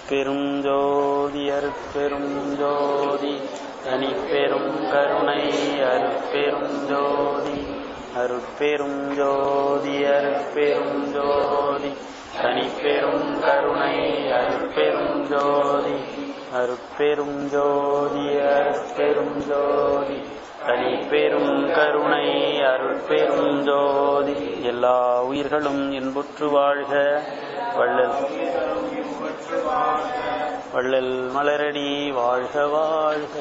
அருட்பெரும் ஜோதி அருட்பெரும் ஜோதி தனிப்பெரும் கருணை அருட்பெரும் ஜோதி அருட்பெரும் ஜோதி அருட்பெரும் ஜோதி தனிப்பெரும் கருணை அருட்பெரும் ஜோதி அருட்பெரும் ஜோதி அருட்பெரும் ஜோதி தனிப்பெரும் கருணை அருட்பெரும் ஜோதி எல்லா உயிர்களும் இன்புற்று வாழ்க வள்ளல் வள்ளல் மலரடி வாழ்க வாழ்க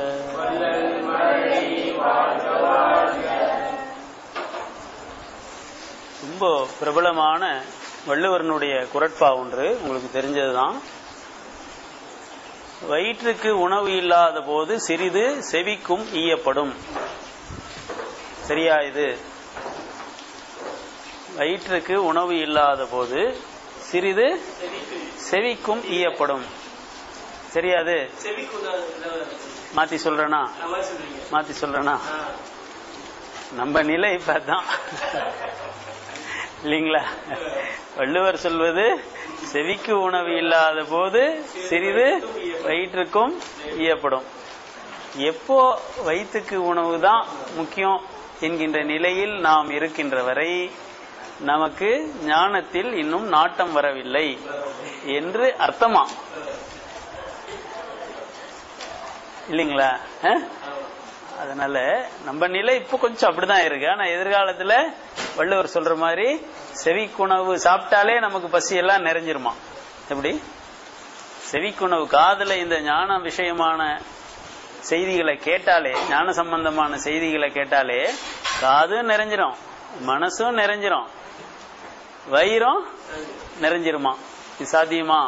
ரொம்ப பிரபலமான வள்ளுவரனுடைய குரட்பா ஒன்று உங்களுக்கு தெரிஞ்சதுதான் வயிற்றுக்கு உணவு இல்லாத போது சிறிது செவிக்கும் ஈயப்படும் சரியா இது வயிற்றுக்கு உணவு இல்லாத போது சிறிது செவிக்கும் ஈயப்படும் சரியாது மாத்தி சொல்றேனா மாத்தி சொல்றேனா நம்ம நிலை இப்பதான் இல்லைங்களா வள்ளுவர் சொல்வது செவிக்கு உணவு இல்லாத போது சிறிது வயிற்றுக்கும் ஈயப்படும் எப்போ வயிற்றுக்கு உணவு தான் முக்கியம் என்கின்ற நிலையில் நாம் இருக்கின்ற வரை நமக்கு ஞானத்தில் இன்னும் நாட்டம் வரவில்லை என்று அர்த்தமா இல்லைங்களா அதனால நம்ம நிலை இப்போ கொஞ்சம் அப்படிதான் இருக்கு ஆனா எதிர்காலத்துல வள்ளுவர் சொல்ற மாதிரி செவிக்குணவு சாப்பிட்டாலே நமக்கு பசி எல்லாம் நிறைஞ்சிருமா எப்படி செவிக்குணவு காதல இந்த ஞான விஷயமான செய்திகளை கேட்டாலே ஞான சம்பந்தமான செய்திகளை கேட்டாலே காதும் நிறைஞ்சிரும் மனசும் நிறைஞ்சிரும் வயிறும் நிறைஞ்சிருமா இது சாத்தியமா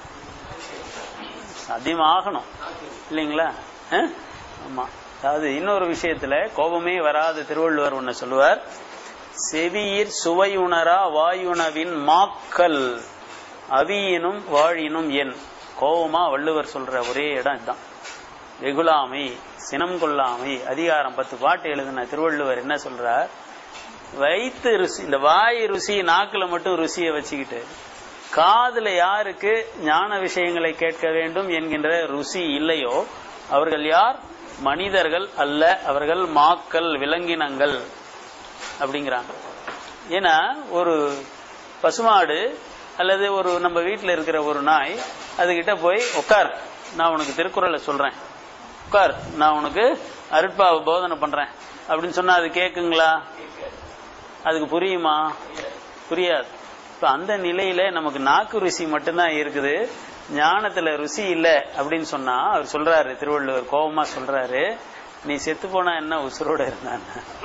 சாத்தியமாகணும் இல்லைங்களா ஆமா அதாவது இன்னொரு விஷயத்துல கோபமே வராத திருவள்ளுவர் ஒன்னு சொல்லுவார் செவியிற் சுவையுணரா வாயுணவின் மாக்கல் அவியினும் வாழினும் என் கோபமா வள்ளுவர் சொல்ற ஒரே இடம் இதுதான் வெகுலாமை சினம் கொள்ளாமை அதிகாரம் பத்து பாட்டு எழுதின திருவள்ளுவர் என்ன சொல்றார் வயிற்று ருசி இந்த வாய் ருசி நாக்குல மட்டும் ருசியை வச்சுக்கிட்டு காதுல யாருக்கு ஞான விஷயங்களை கேட்க வேண்டும் என்கின்ற ருசி இல்லையோ அவர்கள் யார் மனிதர்கள் அல்ல அவர்கள் மாக்கள் விலங்கினங்கள் அப்படிங்கிறாங்க ஏன்னா ஒரு பசுமாடு அல்லது ஒரு நம்ம வீட்டில் இருக்கிற ஒரு நாய் அதுகிட்ட போய் உட்கார் நான் உனக்கு திருக்குறளை சொல்றேன் உட்கார் நான் உனக்கு அருட்பாவை போதனை பண்றேன் அப்படின்னு சொன்னா அது கேக்குங்களா அதுக்கு புரியுமா புரியாது இப்ப அந்த நிலையில நமக்கு நாக்கு ருசி மட்டும்தான் இருக்குது ஞானத்துல ருசி இல்ல அப்படின்னு சொன்னா அவர் சொல்றாரு திருவள்ளுவர் கோபமா சொல்றாரு நீ செத்து போனா என்ன உசுரோட இருந்தான்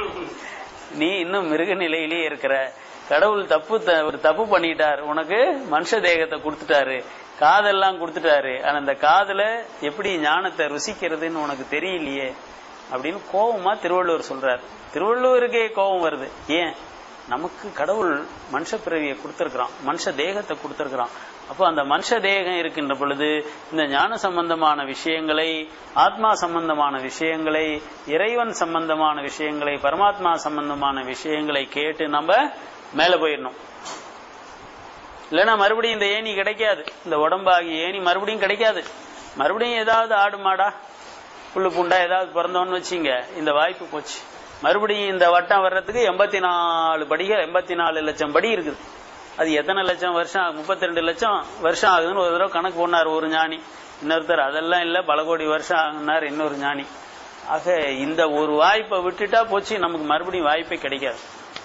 நீ இன்னும் மிருக நிலையிலேயே இருக்கிற கடவுள் தப்பு ஒரு தப்பு பண்ணிட்டார் உனக்கு மனுஷ தேகத்தை கொடுத்துட்டாரு காதெல்லாம் கொடுத்துட்டாரு ஆனா அந்த காதல எப்படி ஞானத்தை ருசிக்கிறதுன்னு உனக்கு தெரியலையே அப்படின்னு கோபமா திருவள்ளுவர் சொல்றார் திருவள்ளுவருக்கே கோபம் வருது ஏன் நமக்கு கடவுள் மனுஷ பிறவியை கொடுத்திருக்கிறான் மனுஷ தேகத்தை கொடுத்திருக்கிறான் அப்போ அந்த மனுஷ தேகம் இருக்கின்ற பொழுது இந்த ஞான சம்பந்தமான விஷயங்களை ஆத்மா சம்பந்தமான விஷயங்களை இறைவன் சம்பந்தமான விஷயங்களை பரமாத்மா சம்பந்தமான விஷயங்களை கேட்டு நம்ம மேல போயிடணும் இல்லைன்னா மறுபடியும் இந்த ஏணி கிடைக்காது இந்த உடம்பாகி ஏணி மறுபடியும் கிடைக்காது மறுபடியும் ஏதாவது ஆடு மாடா புல்லு பூண்டா ஏதாவது பிறந்தோன்னு வச்சிங்க இந்த வாய்ப்பு போச்சு மறுபடியும் இந்த வட்டம் வர்றதுக்கு எண்பத்தி நாலு படிகள் எண்பத்தி நாலு லட்சம் படி இருக்குது அது எத்தனை லட்சம் வருஷம் முப்பத்தி ரெண்டு லட்சம் வருஷம் ஆகுதுன்னு ஒரு தடவை கணக்கு போனார் ஒரு ஞானி இன்னொருத்தர் அதெல்லாம் இல்ல பல கோடி வருஷம் ஆகுனார் இன்னொரு ஞானி ஆக இந்த ஒரு வாய்ப்பை விட்டுட்டா போச்சு நமக்கு மறுபடியும் வாய்ப்பே கிடைக்காது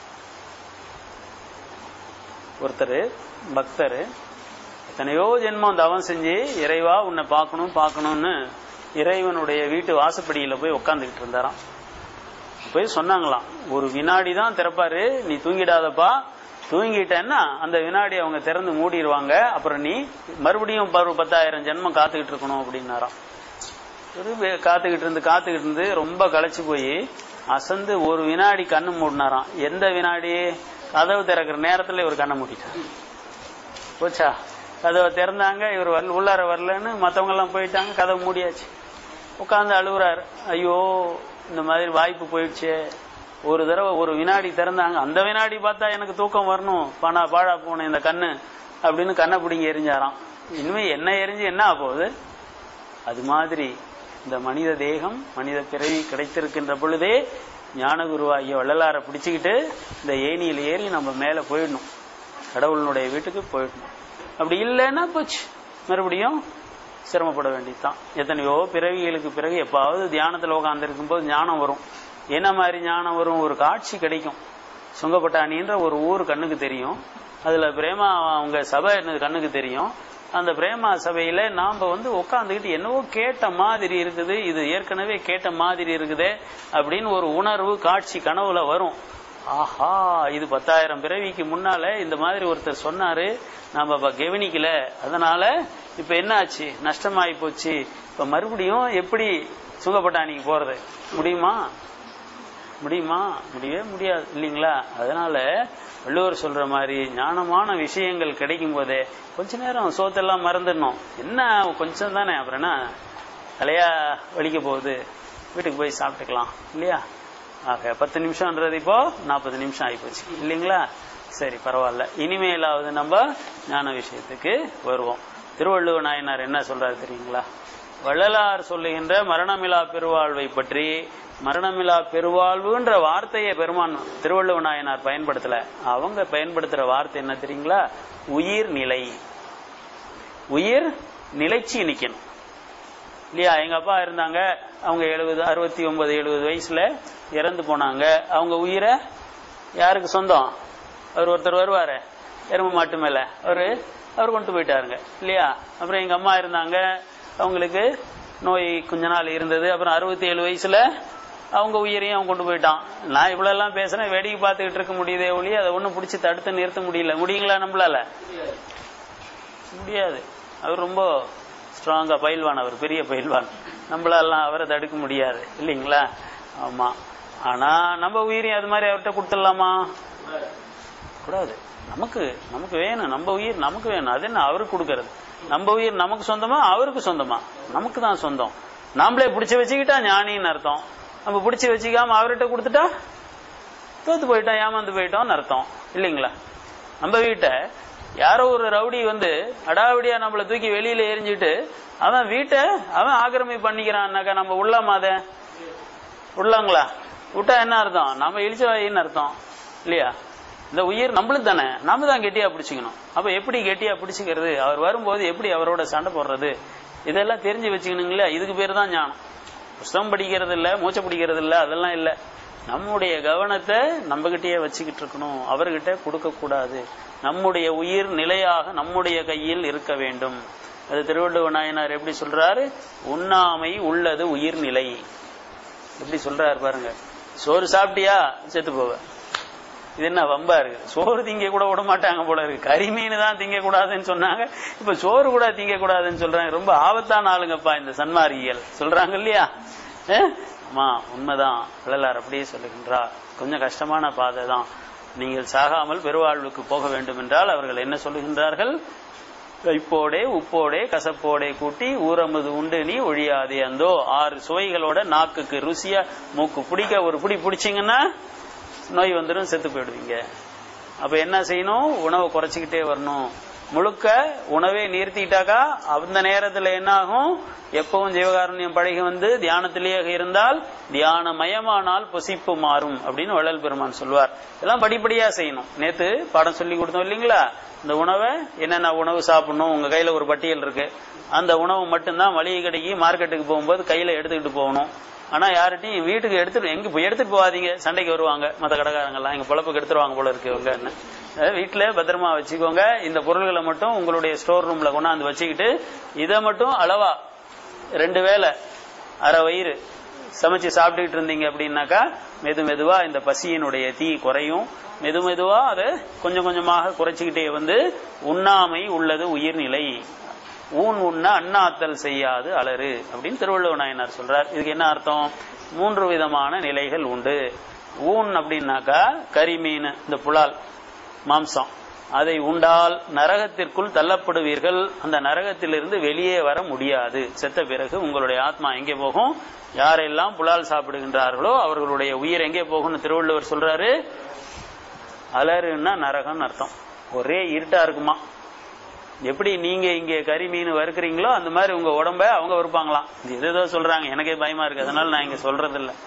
ஒருத்தர் பக்தர் எத்தனையோ ஜென்மம் தவம் செஞ்சு இறைவா உன்னை பார்க்கணும் பார்க்கணும்னு இறைவனுடைய வீட்டு வாசப்படியில போய் உட்காந்துக்கிட்டு இருந்தாராம் போய் சொன்னாங்களாம் ஒரு வினாடி தான் திறப்பாரு நீ தூங்கிடாதப்பா தூங்கிட்டேன்னா அந்த வினாடி அவங்க திறந்து மூடிடுவாங்க அப்புறம் நீ மறுபடியும் ஒரு பத்தாயிரம் ஜென்மம் காத்துக்கிட்டு இருக்கணும் அப்படின்னாராம் ஒரு காத்துக்கிட்டு இருந்து காத்துக்கிட்டு இருந்து ரொம்ப களைச்சு போய் அசந்து ஒரு வினாடி கண்ணு மூடினாராம் எந்த வினாடி கதவு திறக்கிற நேரத்துல இவர் கண்ணை மூடிட்டார் போச்சா கதவை திறந்தாங்க இவர் வரல உள்ளார வரலன்னு மத்தவங்க எல்லாம் போயிட்டாங்க கதவை மூடியாச்சு உட்காந்து அழுகுறாரு ஐயோ இந்த மாதிரி வாய்ப்பு போயிடுச்சு ஒரு தடவை ஒரு வினாடி திறந்தாங்க அந்த வினாடி பார்த்தா எனக்கு தூக்கம் வரணும் பானா பாழா போன இந்த கண்ணு அப்படின்னு கண்ணை பிடிங்கி எரிஞ்சாராம் இனிமே என்ன எரிஞ்சு என்ன ஆக போகுது அது மாதிரி இந்த மனித தேகம் மனித பிறவி கிடைத்திருக்கின்ற பொழுதே ஞானகுருவாகிய வள்ளலாரை பிடிச்சுக்கிட்டு இந்த ஏணியில் ஏறி நம்ம மேல போயிடணும் கடவுளினுடைய வீட்டுக்கு போயிடணும் அப்படி இல்லைன்னா போச்சு மறுபடியும் சிரமப்பட வேண்டியதுதான் எத்தனையோ பிறவிகளுக்கு பிறகு எப்பாவது தியானத்தில் உட்காந்துருக்கும் போது ஞானம் வரும் என்ன மாதிரி ஞானம் வரும் ஒரு காட்சி கிடைக்கும் சுங்கப்பட்டாணின்ற ஒரு ஊர் கண்ணுக்கு தெரியும் அதுல பிரேமா அவங்க சபை என்னது கண்ணுக்கு தெரியும் அந்த பிரேமா சபையில நாம வந்து உட்காந்துக்கிட்டு என்னவோ கேட்ட மாதிரி இருக்குது இது ஏற்கனவே கேட்ட மாதிரி இருக்குதே அப்படின்னு ஒரு உணர்வு காட்சி கனவுல வரும் ஆஹா இது பத்தாயிரம் பிறவிக்கு முன்னால இந்த மாதிரி ஒருத்தர் சொன்னாரு நாம அப்ப கவனிக்கல அதனால இப்ப என்ன ஆச்சு நஷ்டமாயி போச்சு இப்ப மறுபடியும் எப்படி சுங்கப்பட்டாணிக்கு போறது முடியுமா முடியுமா முடியவே முடியாது இல்லைங்களா அதனால வள்ளுவர் சொல்ற மாதிரி ஞானமான விஷயங்கள் கிடைக்கும் போதே கொஞ்ச நேரம் சோத்தெல்லாம் மறந்துடணும் என்ன கொஞ்சம் தானே அப்புறம் என்ன தலையா வலிக்க போகுது வீட்டுக்கு போய் சாப்பிட்டுக்கலாம் இல்லையா ஆக பத்து நிமிஷம்ன்றது இப்போ நாற்பது நிமிஷம் ஆகிப்போச்சு இல்லைங்களா சரி பரவாயில்ல இனிமேலாவது நம்ம ஞான விஷயத்துக்கு வருவோம் திருவள்ளுவர் நாயனார் என்ன சொல்றாரு தெரியுங்களா வள்ளலார் சொல்லுகின்ற மரணமிலா பெருவாழ்வை பற்றி மரணமிலா பெருவாழ்வுன்ற வார்த்தையை பெருமான் திருவள்ளுவ நாயனார் பயன்படுத்தல அவங்க பயன்படுத்துற வார்த்தை என்ன தெரியுங்களா உயிர் நிலை உயிர் நிலைச்சி நிக்கணும் இல்லையா எங்க அப்பா இருந்தாங்க அவங்க எழுபது அறுபத்தி ஒன்பது எழுபது வயசுல இறந்து போனாங்க அவங்க உயிரை யாருக்கு சொந்தம் அவர் ஒருத்தர் வருவாரு எரும மாட்டு மேல அவரு அவர் கொண்டு போயிட்டாருங்க இல்லையா அப்புறம் எங்க அம்மா இருந்தாங்க அவங்களுக்கு நோய் கொஞ்ச நாள் இருந்தது அப்புறம் அறுபத்தி ஏழு வயசுல அவங்க உயிரையும் அவன் கொண்டு போயிட்டான் நான் இவ்வளவு எல்லாம் பேசுறேன் வேடிக்கை பார்த்துக்கிட்டு இருக்க முடியுதே ஒளி அதை ஒன்னும் பிடிச்சி தடுத்து நிறுத்த முடியல முடியுங்களா நம்மளால முடியாது அவர் ரொம்ப ஸ்ட்ராங்கா பயில்வான் அவர் பெரிய பயில்வான் நம்மளாலாம் அவரை தடுக்க முடியாது இல்லைங்களா ஆமா ஆனா நம்ம உயிரையும் அது மாதிரி அவர்கிட்ட கொடுத்துடலாமா கூடாது நமக்கு நமக்கு வேணும் நம்ம உயிர் நமக்கு வேணும் அது என்ன அவருக்கு கொடுக்கறது நம்ம உயிர் நமக்கு சொந்தமா அவருக்கு சொந்தமா நமக்கு தான் சொந்தம் நாமளே பிடிச்சு வச்சுக்கிட்டா ஞானின்னு அர்த்தம் நம்ம பிடிச்சு வச்சுக்காம அவர்கிட்ட கொடுத்துட்டா தோத்து போயிட்டோம் ஏமாந்து போயிட்டோம்னு அர்த்தம் இல்லைங்களா நம்ம வீட்டை யாரோ ஒரு ரவுடி வந்து அடாவடியா நம்மள தூக்கி வெளியில எரிஞ்சிட்டு அவன் வீட்டை அவன் ஆக்கிரமி பண்ணிக்கிறான்னாக்கா நம்ம உள்ளாம அத உள்ளாங்களா விட்டா என்ன அர்த்தம் நம்ம இழிச்ச வாயின்னு அர்த்தம் இல்லையா இந்த உயிர் நம்மளும் தானே நாம தான் கெட்டியா பிடிச்சிக்கணும் அப்ப எப்படி கெட்டியா பிடிச்சிக்கிறது அவர் வரும்போது எப்படி அவரோட சண்டை போடுறது இதெல்லாம் தெரிஞ்சு வச்சுக்கணுங்களா இதுக்கு பேர் தான் ஞானம் புஸ்தகம் படிக்கிறது இல்ல மூச்சை பிடிக்கிறது இல்ல அதெல்லாம் இல்ல நம்முடைய கவனத்தை நம்ம கிட்டயே வச்சுக்கிட்டு இருக்கணும் அவர்கிட்ட கொடுக்க கூடாது நம்முடைய உயிர் நிலையாக நம்முடைய கையில் இருக்க வேண்டும் அது திருவள்ளுவர் நாயனார் எப்படி சொல்றாரு உண்ணாமை உள்ளது உயிர் நிலை எப்படி சொல்றாரு பாருங்க சோறு சாப்பிட்டியா செத்து போவ இது என்ன வம்பா இருக்கு சோறு திங்க கூட விட மாட்டாங்க போல இருக்கு கறிமீன் தான் திங்க கூடாதுன்னு சொன்னாங்க இப்ப சோறு கூட திங்க கூடாதுன்னு சொல்றாங்க ரொம்ப ஆபத்தான ஆளுங்கப்பா இந்த சன்மார்கிகள் சொல்றாங்க இல்லையா ஆமா உண்மைதான் வள்ளலார் அப்படியே சொல்லுகின்றார் கொஞ்சம் கஷ்டமான பாதை தான் நீங்கள் சாகாமல் பெருவாழ்வுக்கு போக வேண்டும் என்றால் அவர்கள் என்ன சொல்லுகின்றார்கள் கைப்போடே உப்போடே கசப்போடே கூட்டி ஊரமுது உண்டு நீ ஒழியாதே அந்தோ ஆறு சுவைகளோட நாக்குக்கு ருசியா மூக்கு பிடிக்க ஒரு பிடி பிடிச்சிங்கன்னா நோய் வந்துடும் செத்து போயிடுவீங்க அப்ப என்ன செய்யணும் உணவை குறைச்சிக்கிட்டே வரணும் முழுக்க உணவே நிறுத்திட்டாக்கா அந்த நேரத்துல என்ன ஆகும் எப்பவும் ஜீவகாருண்யம் பழகி வந்து தியானத்திலேயே இருந்தால் தியானமயமானால் பொசிப்பு மாறும் அப்படின்னு வள்ளல் பெருமான் சொல்வார் இதெல்லாம் படிப்படியா செய்யணும் நேத்து பாடம் சொல்லி கொடுத்தோம் இல்லைங்களா இந்த உணவை என்னென்ன உணவு சாப்பிடணும் உங்க கையில ஒரு பட்டியல் இருக்கு அந்த உணவு மட்டும்தான் மளிகை கடைக்கு மார்க்கெட்டுக்கு போகும்போது கையில எடுத்துக்கிட்டு போகணும் ஆனா யார்கிட்டையும் வீட்டுக்கு எடுத்துட்டு எங்க போய் எடுத்துட்டு போகாதீங்க சண்டைக்கு வருவாங்க மத்த கடைக்காரங்க எல்லாம் எங்க பொழப்புக்கு எடுத்துருவாங்க போல இருக்கு இவங்க என்ன வீட்டுல பத்திரமா வச்சுக்கோங்க இந்த பொருள்களை மட்டும் உங்களுடைய ஸ்டோர் ரூம்ல கொண்டாந்து வச்சுக்கிட்டு இதை மட்டும் அளவா ரெண்டு வேளை அரை வயிறு சமைச்சு சாப்பிட்டுக்கிட்டு இருந்தீங்க அப்படின்னாக்கா மெது மெதுவா இந்த பசியினுடைய தீ குறையும் மெது மெதுவா அதை கொஞ்சம் கொஞ்சமாக குறைச்சிக்கிட்டே வந்து உண்ணாமை உள்ளது உயிர்நிலை ஊன் உண்ண அண்ணாத்தல் செய்யாது அலறு அப்படின்னு திருவள்ளுவர் நாயனார் சொல்றார் இதுக்கு என்ன அர்த்தம் மூன்று விதமான நிலைகள் உண்டு ஊன் அப்படின்னாக்கா கரிமீன் இந்த புலால் மாம்சம் அதை உண்டால் நரகத்திற்குள் தள்ளப்படுவீர்கள் அந்த நரகத்திலிருந்து வெளியே வர முடியாது செத்த பிறகு உங்களுடைய ஆத்மா எங்கே போகும் யாரெல்லாம் புலால் சாப்பிடுகின்றார்களோ அவர்களுடைய உயிர் எங்கே போகும்னு திருவள்ளுவர் சொல்றாரு அலறுன்னா நரகம்னு அர்த்தம் ஒரே இருட்டா இருக்குமா எப்படி நீங்க இங்க கறி மீன் வறுக்கிறீங்களோ அந்த மாதிரி உங்க உடம்ப அவங்க வறுப்பாங்களாம் இது ஏதோ சொல்றாங்க எனக்கே பயமா இருக்கு அதனால நான் இங்க சொல்றது இல்ல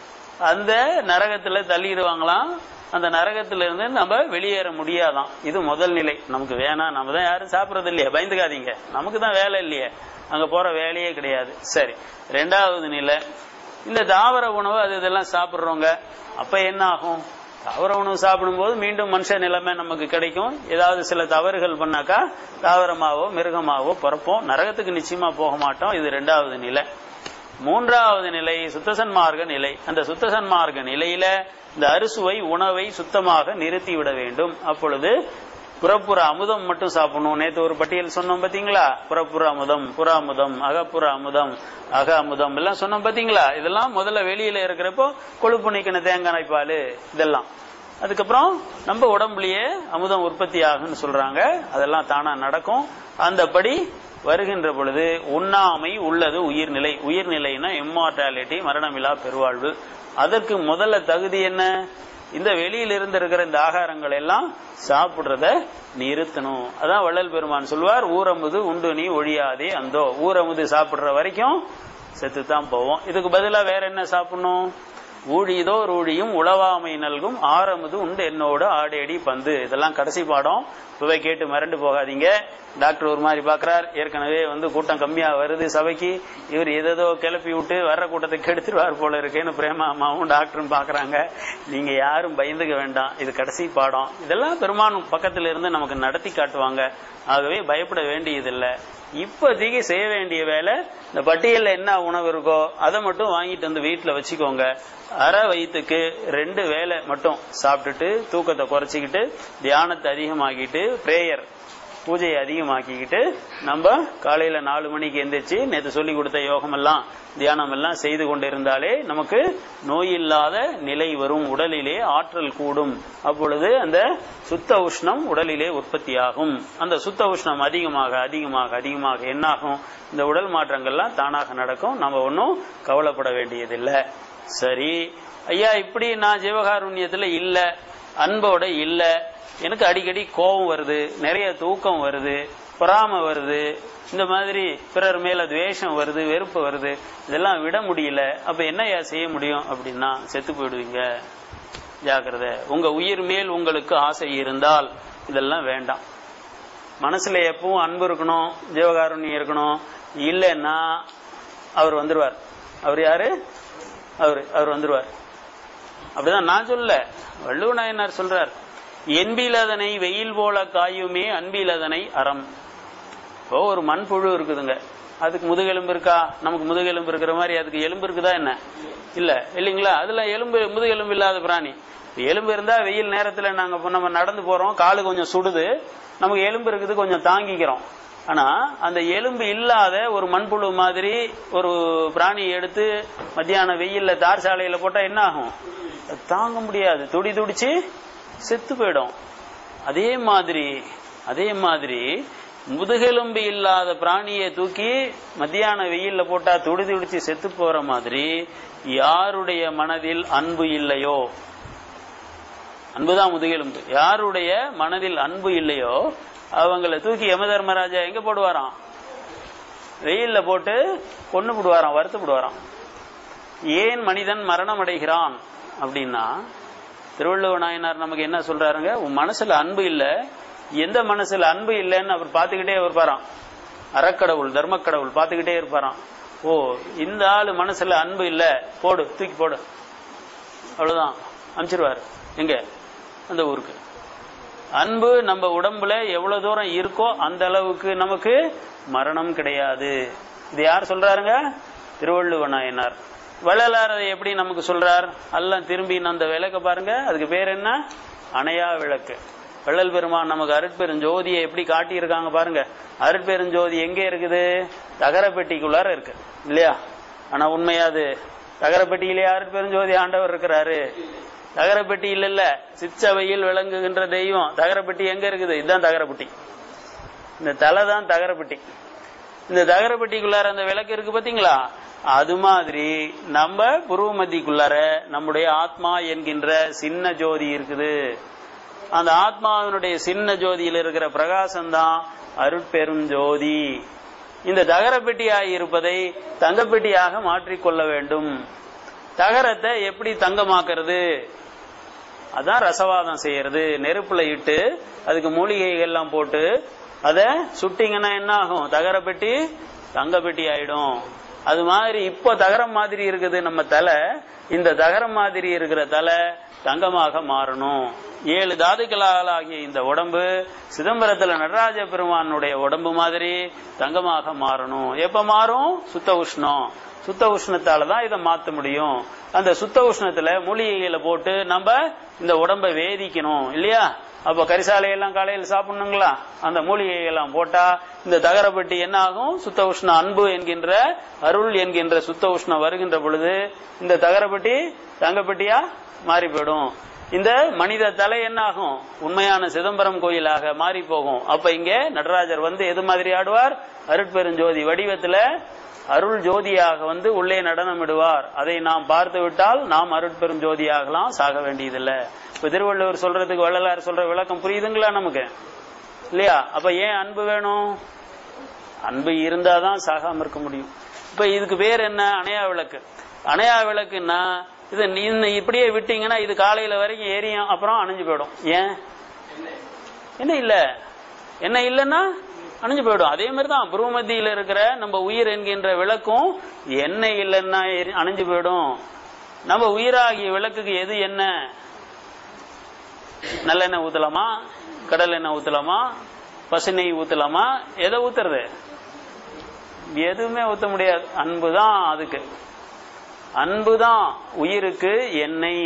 அந்த நரகத்துல தள்ளிடுவாங்களாம் அந்த நரகத்துல இருந்து நம்ம வெளியேற முடியாதாம் இது முதல் நிலை நமக்கு வேணாம் நம்ம தான் யாரும் சாப்பிடறது இல்லையே பயந்துக்காதீங்க நமக்கு தான் வேலை இல்லையே அங்க போற வேலையே கிடையாது சரி ரெண்டாவது நிலை இந்த தாவர உணவு அது இதெல்லாம் சாப்பிடுறோங்க அப்ப என்ன ஆகும் தாவர உணவு சாப்பிடும்போது மீண்டும் மனுஷ நிலைமை நமக்கு கிடைக்கும் ஏதாவது சில தவறுகள் பண்ணாக்கா தாவரமாவோ மிருகமாவோ பிறப்போம் நரகத்துக்கு நிச்சயமா போக மாட்டோம் இது ரெண்டாவது நிலை மூன்றாவது நிலை சுத்தசன்மார்க்க நிலை அந்த சுத்தசன்மார்க்க நிலையில இந்த அறுசுவை உணவை சுத்தமாக நிறுத்தி விட வேண்டும் அப்பொழுது புறப்புற அமுதம் மட்டும் சாப்பிடணும் நேத்து ஒரு பட்டியல் சொன்னோம் பாத்தீங்களா புறப்புற அமுதம் புற அமுதம் அகப்புற அமுதம் அக அமுதம் எல்லாம் சொன்னோம் பாத்தீங்களா இதெல்லாம் முதல்ல வெளியில இருக்கிறப்போ கொழுப்பு நீக்கின தேங்காய் பால் இதெல்லாம் அதுக்கப்புறம் நம்ம உடம்புலயே அமுதம் உற்பத்தி ஆகுன்னு சொல்றாங்க அதெல்லாம் தானா நடக்கும் அந்தபடி வருகின்ற பொழுது உண்ணாமை உள்ளது உயிர்நிலை உயிர்நிலைனா இம்மார்டாலிட்டி மரணமில்லா பெருவாழ்வு அதற்கு முதல்ல தகுதி என்ன இந்த வெளியில இருந்து இருக்கிற இந்த ஆகாரங்கள் எல்லாம் சாப்பிடுறத நிறுத்தணும் அதான் வள்ளல் பெருமான் சொல்வார் ஊரமுது உண்டு நீ ஒழியாதே அந்தோ ஊரமுது சாப்பிடுற வரைக்கும் செத்துத்தான் போவோம் இதுக்கு பதிலா வேற என்ன சாப்பிடணும் ஊழியதோர் ஊழியும் உளவாமை நல்கும் ஆரமுது உண்டு என்னோட ஆடேடி பந்து இதெல்லாம் கடைசி பாடம் இப்பவே கேட்டு மிரண்டு போகாதீங்க டாக்டர் ஒரு மாதிரி பாக்குறார் ஏற்கனவே வந்து கூட்டம் கம்மியா வருது சபைக்கு இவர் எதோ கிளப்பி விட்டு வர்ற கூட்டத்தை கெடுத்துருவார் போல இருக்கேன்னு பிரேமா அம்மாவும் டாக்டரும் பாக்குறாங்க நீங்க யாரும் பயந்துக்க வேண்டாம் இது கடைசி பாடம் இதெல்லாம் பெருமானும் பக்கத்துல இருந்து நமக்கு நடத்தி காட்டுவாங்க ஆகவே பயப்பட வேண்டியதில்லை இப்போதைக்கு செய்ய வேண்டிய வேலை இந்த பட்டியல்ல என்ன உணவு இருக்கோ அதை மட்டும் வாங்கிட்டு வந்து வீட்டுல வச்சுக்கோங்க அரை வயிற்றுக்கு ரெண்டு வேலை மட்டும் சாப்பிட்டுட்டு தூக்கத்தை குறைச்சிக்கிட்டு தியானத்தை அதிகமாக்கிட்டு பிரேயர் பூஜையை அதிகமாக்கிக்கிட்டு நம்ம காலையில நாலு மணிக்கு எந்திரிச்சு நேற்று சொல்லி கொடுத்த யோகம் எல்லாம் தியானம் எல்லாம் செய்து கொண்டிருந்தாலே நமக்கு நோய் இல்லாத நிலை வரும் உடலிலே ஆற்றல் கூடும் அப்பொழுது அந்த சுத்த உஷ்ணம் உடலிலே உற்பத்தியாகும் அந்த சுத்த உஷ்ணம் அதிகமாக அதிகமாக அதிகமாக என்னாகும் இந்த உடல் மாற்றங்கள்லாம் தானாக நடக்கும் நம்ம ஒன்றும் கவலைப்பட வேண்டியதில்லை சரி ஐயா இப்படி நான் ஜீவகாருண்யத்துல இல்ல அன்போட இல்ல எனக்கு அடிக்கடி கோபம் வருது நிறைய தூக்கம் வருது பொறாம வருது இந்த மாதிரி பிறர் மேல துவேஷம் வருது வெறுப்பு வருது இதெல்லாம் விட முடியல அப்ப என்னையா செய்ய முடியும் அப்படின்னா செத்து போயிடுவீங்க ஜாக்கிரதை உங்க உயிர் மேல் உங்களுக்கு ஆசை இருந்தால் இதெல்லாம் வேண்டாம் மனசுல எப்பவும் அன்பு இருக்கணும் ஜீவகாருண்யம் இருக்கணும் இல்லைன்னா அவர் வந்துருவார் அவர் யாரு அவர் அவர் வந்துருவார் அப்படிதான் நான் சொல்ல வள்ளுவ நாயனார் சொல்றார் என்பிலதனை வெயில் போல காயுமே அன்பிலதனை அறம் இப்போ ஒரு மண்புழு இருக்குதுங்க அதுக்கு முதுகெலும்பு இருக்கா நமக்கு முதுகெலும்பு இருக்கிற மாதிரி அதுக்கு எலும்பு இருக்குதா என்ன இல்ல இல்லைங்களா அதுல எலும்பு முதுகெலும்பு இல்லாத பிராணி எலும்பு இருந்தா வெயில் நேரத்துல நாங்க இப்ப நம்ம நடந்து போறோம் காலு கொஞ்சம் சுடுது நமக்கு எலும்பு இருக்குது கொஞ்சம் தாங்கிக்கிறோம் ஆனா அந்த எலும்பு இல்லாத ஒரு மண்புழு மாதிரி ஒரு பிராணி எடுத்து மத்தியான வெயில்ல தார் சாலையில போட்டா என்ன ஆகும் தாங்க முடியாது துடி துடிச்சு செத்து போயிடும் அதே மாதிரி அதே மாதிரி முதுகெலும்பு இல்லாத பிராணியை தூக்கி மத்தியான வெயில்ல போட்டா துடி துடிச்சு செத்து போற மாதிரி யாருடைய மனதில் அன்பு இல்லையோ அன்புதான் முதுகெலும்பு யாருடைய மனதில் அன்பு இல்லையோ அவங்கள தூக்கி யம தர்மராஜா எங்க போடுவாராம் வெயில்ல போட்டு கொண்டு போடுவாராம் வறுத்து போடுவாராம் ஏன் மனிதன் மரணம் அடைகிறான் அப்படின்னா திருவள்ளுவ நாயனார் நமக்கு என்ன சொல்றாருங்க உன் மனசுல அன்பு இல்ல எந்த மனசுல அன்பு இல்லைன்னு அவர் பார்த்துக்கிட்டே இருப்பாராம் அறக்கடவுள் தர்மக்கடவுள் பார்த்துக்கிட்டே இருப்பாராம் ஓ இந்த ஆளு மனசுல அன்பு இல்ல போடு தூக்கி போடு அவ்வளவுதான் அனுப்பிச்சிருவாரு எங்க அந்த ஊருக்கு அன்பு நம்ம உடம்புல எவ்வளவு தூரம் இருக்கோ அந்த அளவுக்கு நமக்கு மரணம் கிடையாது இது யார் சொல்றாருங்க திருவள்ளுவ நாயனார் வள்ளலார் அதை எப்படி நமக்கு சொல்றார் எல்லாம் திரும்பி அந்த விளக்க பாருங்க அதுக்கு பேர் என்ன அணையா விளக்கு வள்ளல் பெருமான் நமக்கு அருட்பெருஞ்சோதியை எப்படி காட்டியிருக்காங்க பாருங்க அருட்பெருஞ்சோதி எங்க இருக்குது தகரப்பெட்டிக்குள்ளார இருக்கு இல்லையா ஆனா உண்மையாது தகரப்பெட்டியிலே அருட்பெருஞ்சோதி ஆண்டவர் இருக்கிறாரு தகரப்பெட்டி இல்ல இல்ல சிச்சவையில் விளங்குகின்ற தெய்வம் தகரப்பெட்டி எங்க இருக்குது இதுதான் தகரப்பெட்டி இந்த தலை தான் தகரப்பெட்டி இந்த தகரப்பெட்டிக்குள்ளார அந்த விளக்கு இருக்கு பாத்தீங்களா அது மாதிரி நம்ம புருவ மத்திக்குள்ளார நம்முடைய ஆத்மா என்கின்ற சின்ன ஜோதி இருக்குது அந்த ஆத்மாவினுடைய சின்ன ஜோதியில் இருக்கிற பிரகாசம்தான் அருட்பெரும் ஜோதி இந்த தகர பெட்டியாய் இருப்பதை தங்கப்பெட்டியாக மாற்றிக்கொள்ள வேண்டும் தகரத்தை எப்படி தங்கமாக்குறது அதான் ரசவாதம் செய்யறது நெருப்புல இட்டு அதுக்கு மூலிகைகள் எல்லாம் போட்டு அதை சுட்டிங்கன்னா என்ன ஆகும் தகர பெட்டி தங்க பெட்டி ஆயிடும் அது மாதிரி இப்போ தகரம் மாதிரி இருக்குது நம்ம தலை இந்த தகரம் மாதிரி இருக்கிற தலை தங்கமாக மாறணும் ஏழு தாதுக்களால் ஆகிய இந்த உடம்பு சிதம்பரத்துல நடராஜ பெருமானுடைய உடம்பு மாதிரி தங்கமாக மாறணும் எப்ப மாறும் சுத்த உஷ்ணம் சுத்த உஷ்ணத்தால தான் இதை மாத்த முடியும் அந்த சுத்த உஷ்ணத்துல மூலிகைகளை போட்டு நம்ம இந்த உடம்பை வேதிக்கணும் இல்லையா அப்ப கரிசாலையெல்லாம் காலையில் சாப்பிடணுங்களா அந்த மூலிகைகள் எல்லாம் போட்டா இந்த தகரப்பட்டி என்ன ஆகும் சுத்த உஷ்ண அன்பு என்கின்ற அருள் என்கின்ற சுத்த உஷ்ணம் வருகின்ற பொழுது இந்த தகரப்பட்டி தங்கப்பட்டியா மாறி போயிடும் இந்த மனித தலை என்ன ஆகும் உண்மையான சிதம்பரம் கோயிலாக மாறி போகும் அப்ப இங்க நடராஜர் வந்து எது மாதிரி ஆடுவார் அருட்பெருஞ்சோதி வடிவத்துல அருள் ஜோதியாக வந்து உள்ளே நடனமிடுவார் அதை நாம் பார்த்து விட்டால் நாம் அருட்பெரும் ஜோதியாகலாம் சாக வேண்டியதில்லை இப்ப திருவள்ளுவர் சொல்றதுக்கு வள்ளலார் சொல்ற விளக்கம் புரியுதுங்களா நமக்கு இல்லையா அப்ப ஏன் அன்பு வேணும் அன்பு இருந்தாதான் சாகாம இருக்க முடியும் இப்ப இதுக்கு பேர் என்ன அணையா விளக்கு அணையா விளக்குன்னா இது நீ இப்படியே விட்டீங்கன்னா இது காலையில வரைக்கும் எரியும் அப்புறம் அணைஞ்சு போயிடும் ஏன் என்ன இல்ல என்ன இல்லைன்னா அணைஞ்சு போயிடும் அதே மாதிரி தான் புருவமத்தியில இருக்கிற நம்ம உயிர் என்கின்ற விளக்கும் எண்ணெய் இல்லைன்னா எரி- அணைஞ்சு போயிடும் நம்ம உயிராகிய விளக்குக்கு எது என்ன நல்லெண்ணெய் ஊத்தலாமா கடல் எண்ணெய் ஊத்தலாமா பசு நெய் ஊத்தலாமா எதை ஊத்துறது எதுவுமே ஊத்த முடியாது அன்பு தான் அதுக்கு அன்பு தான் உயிருக்கு எண்ணெய்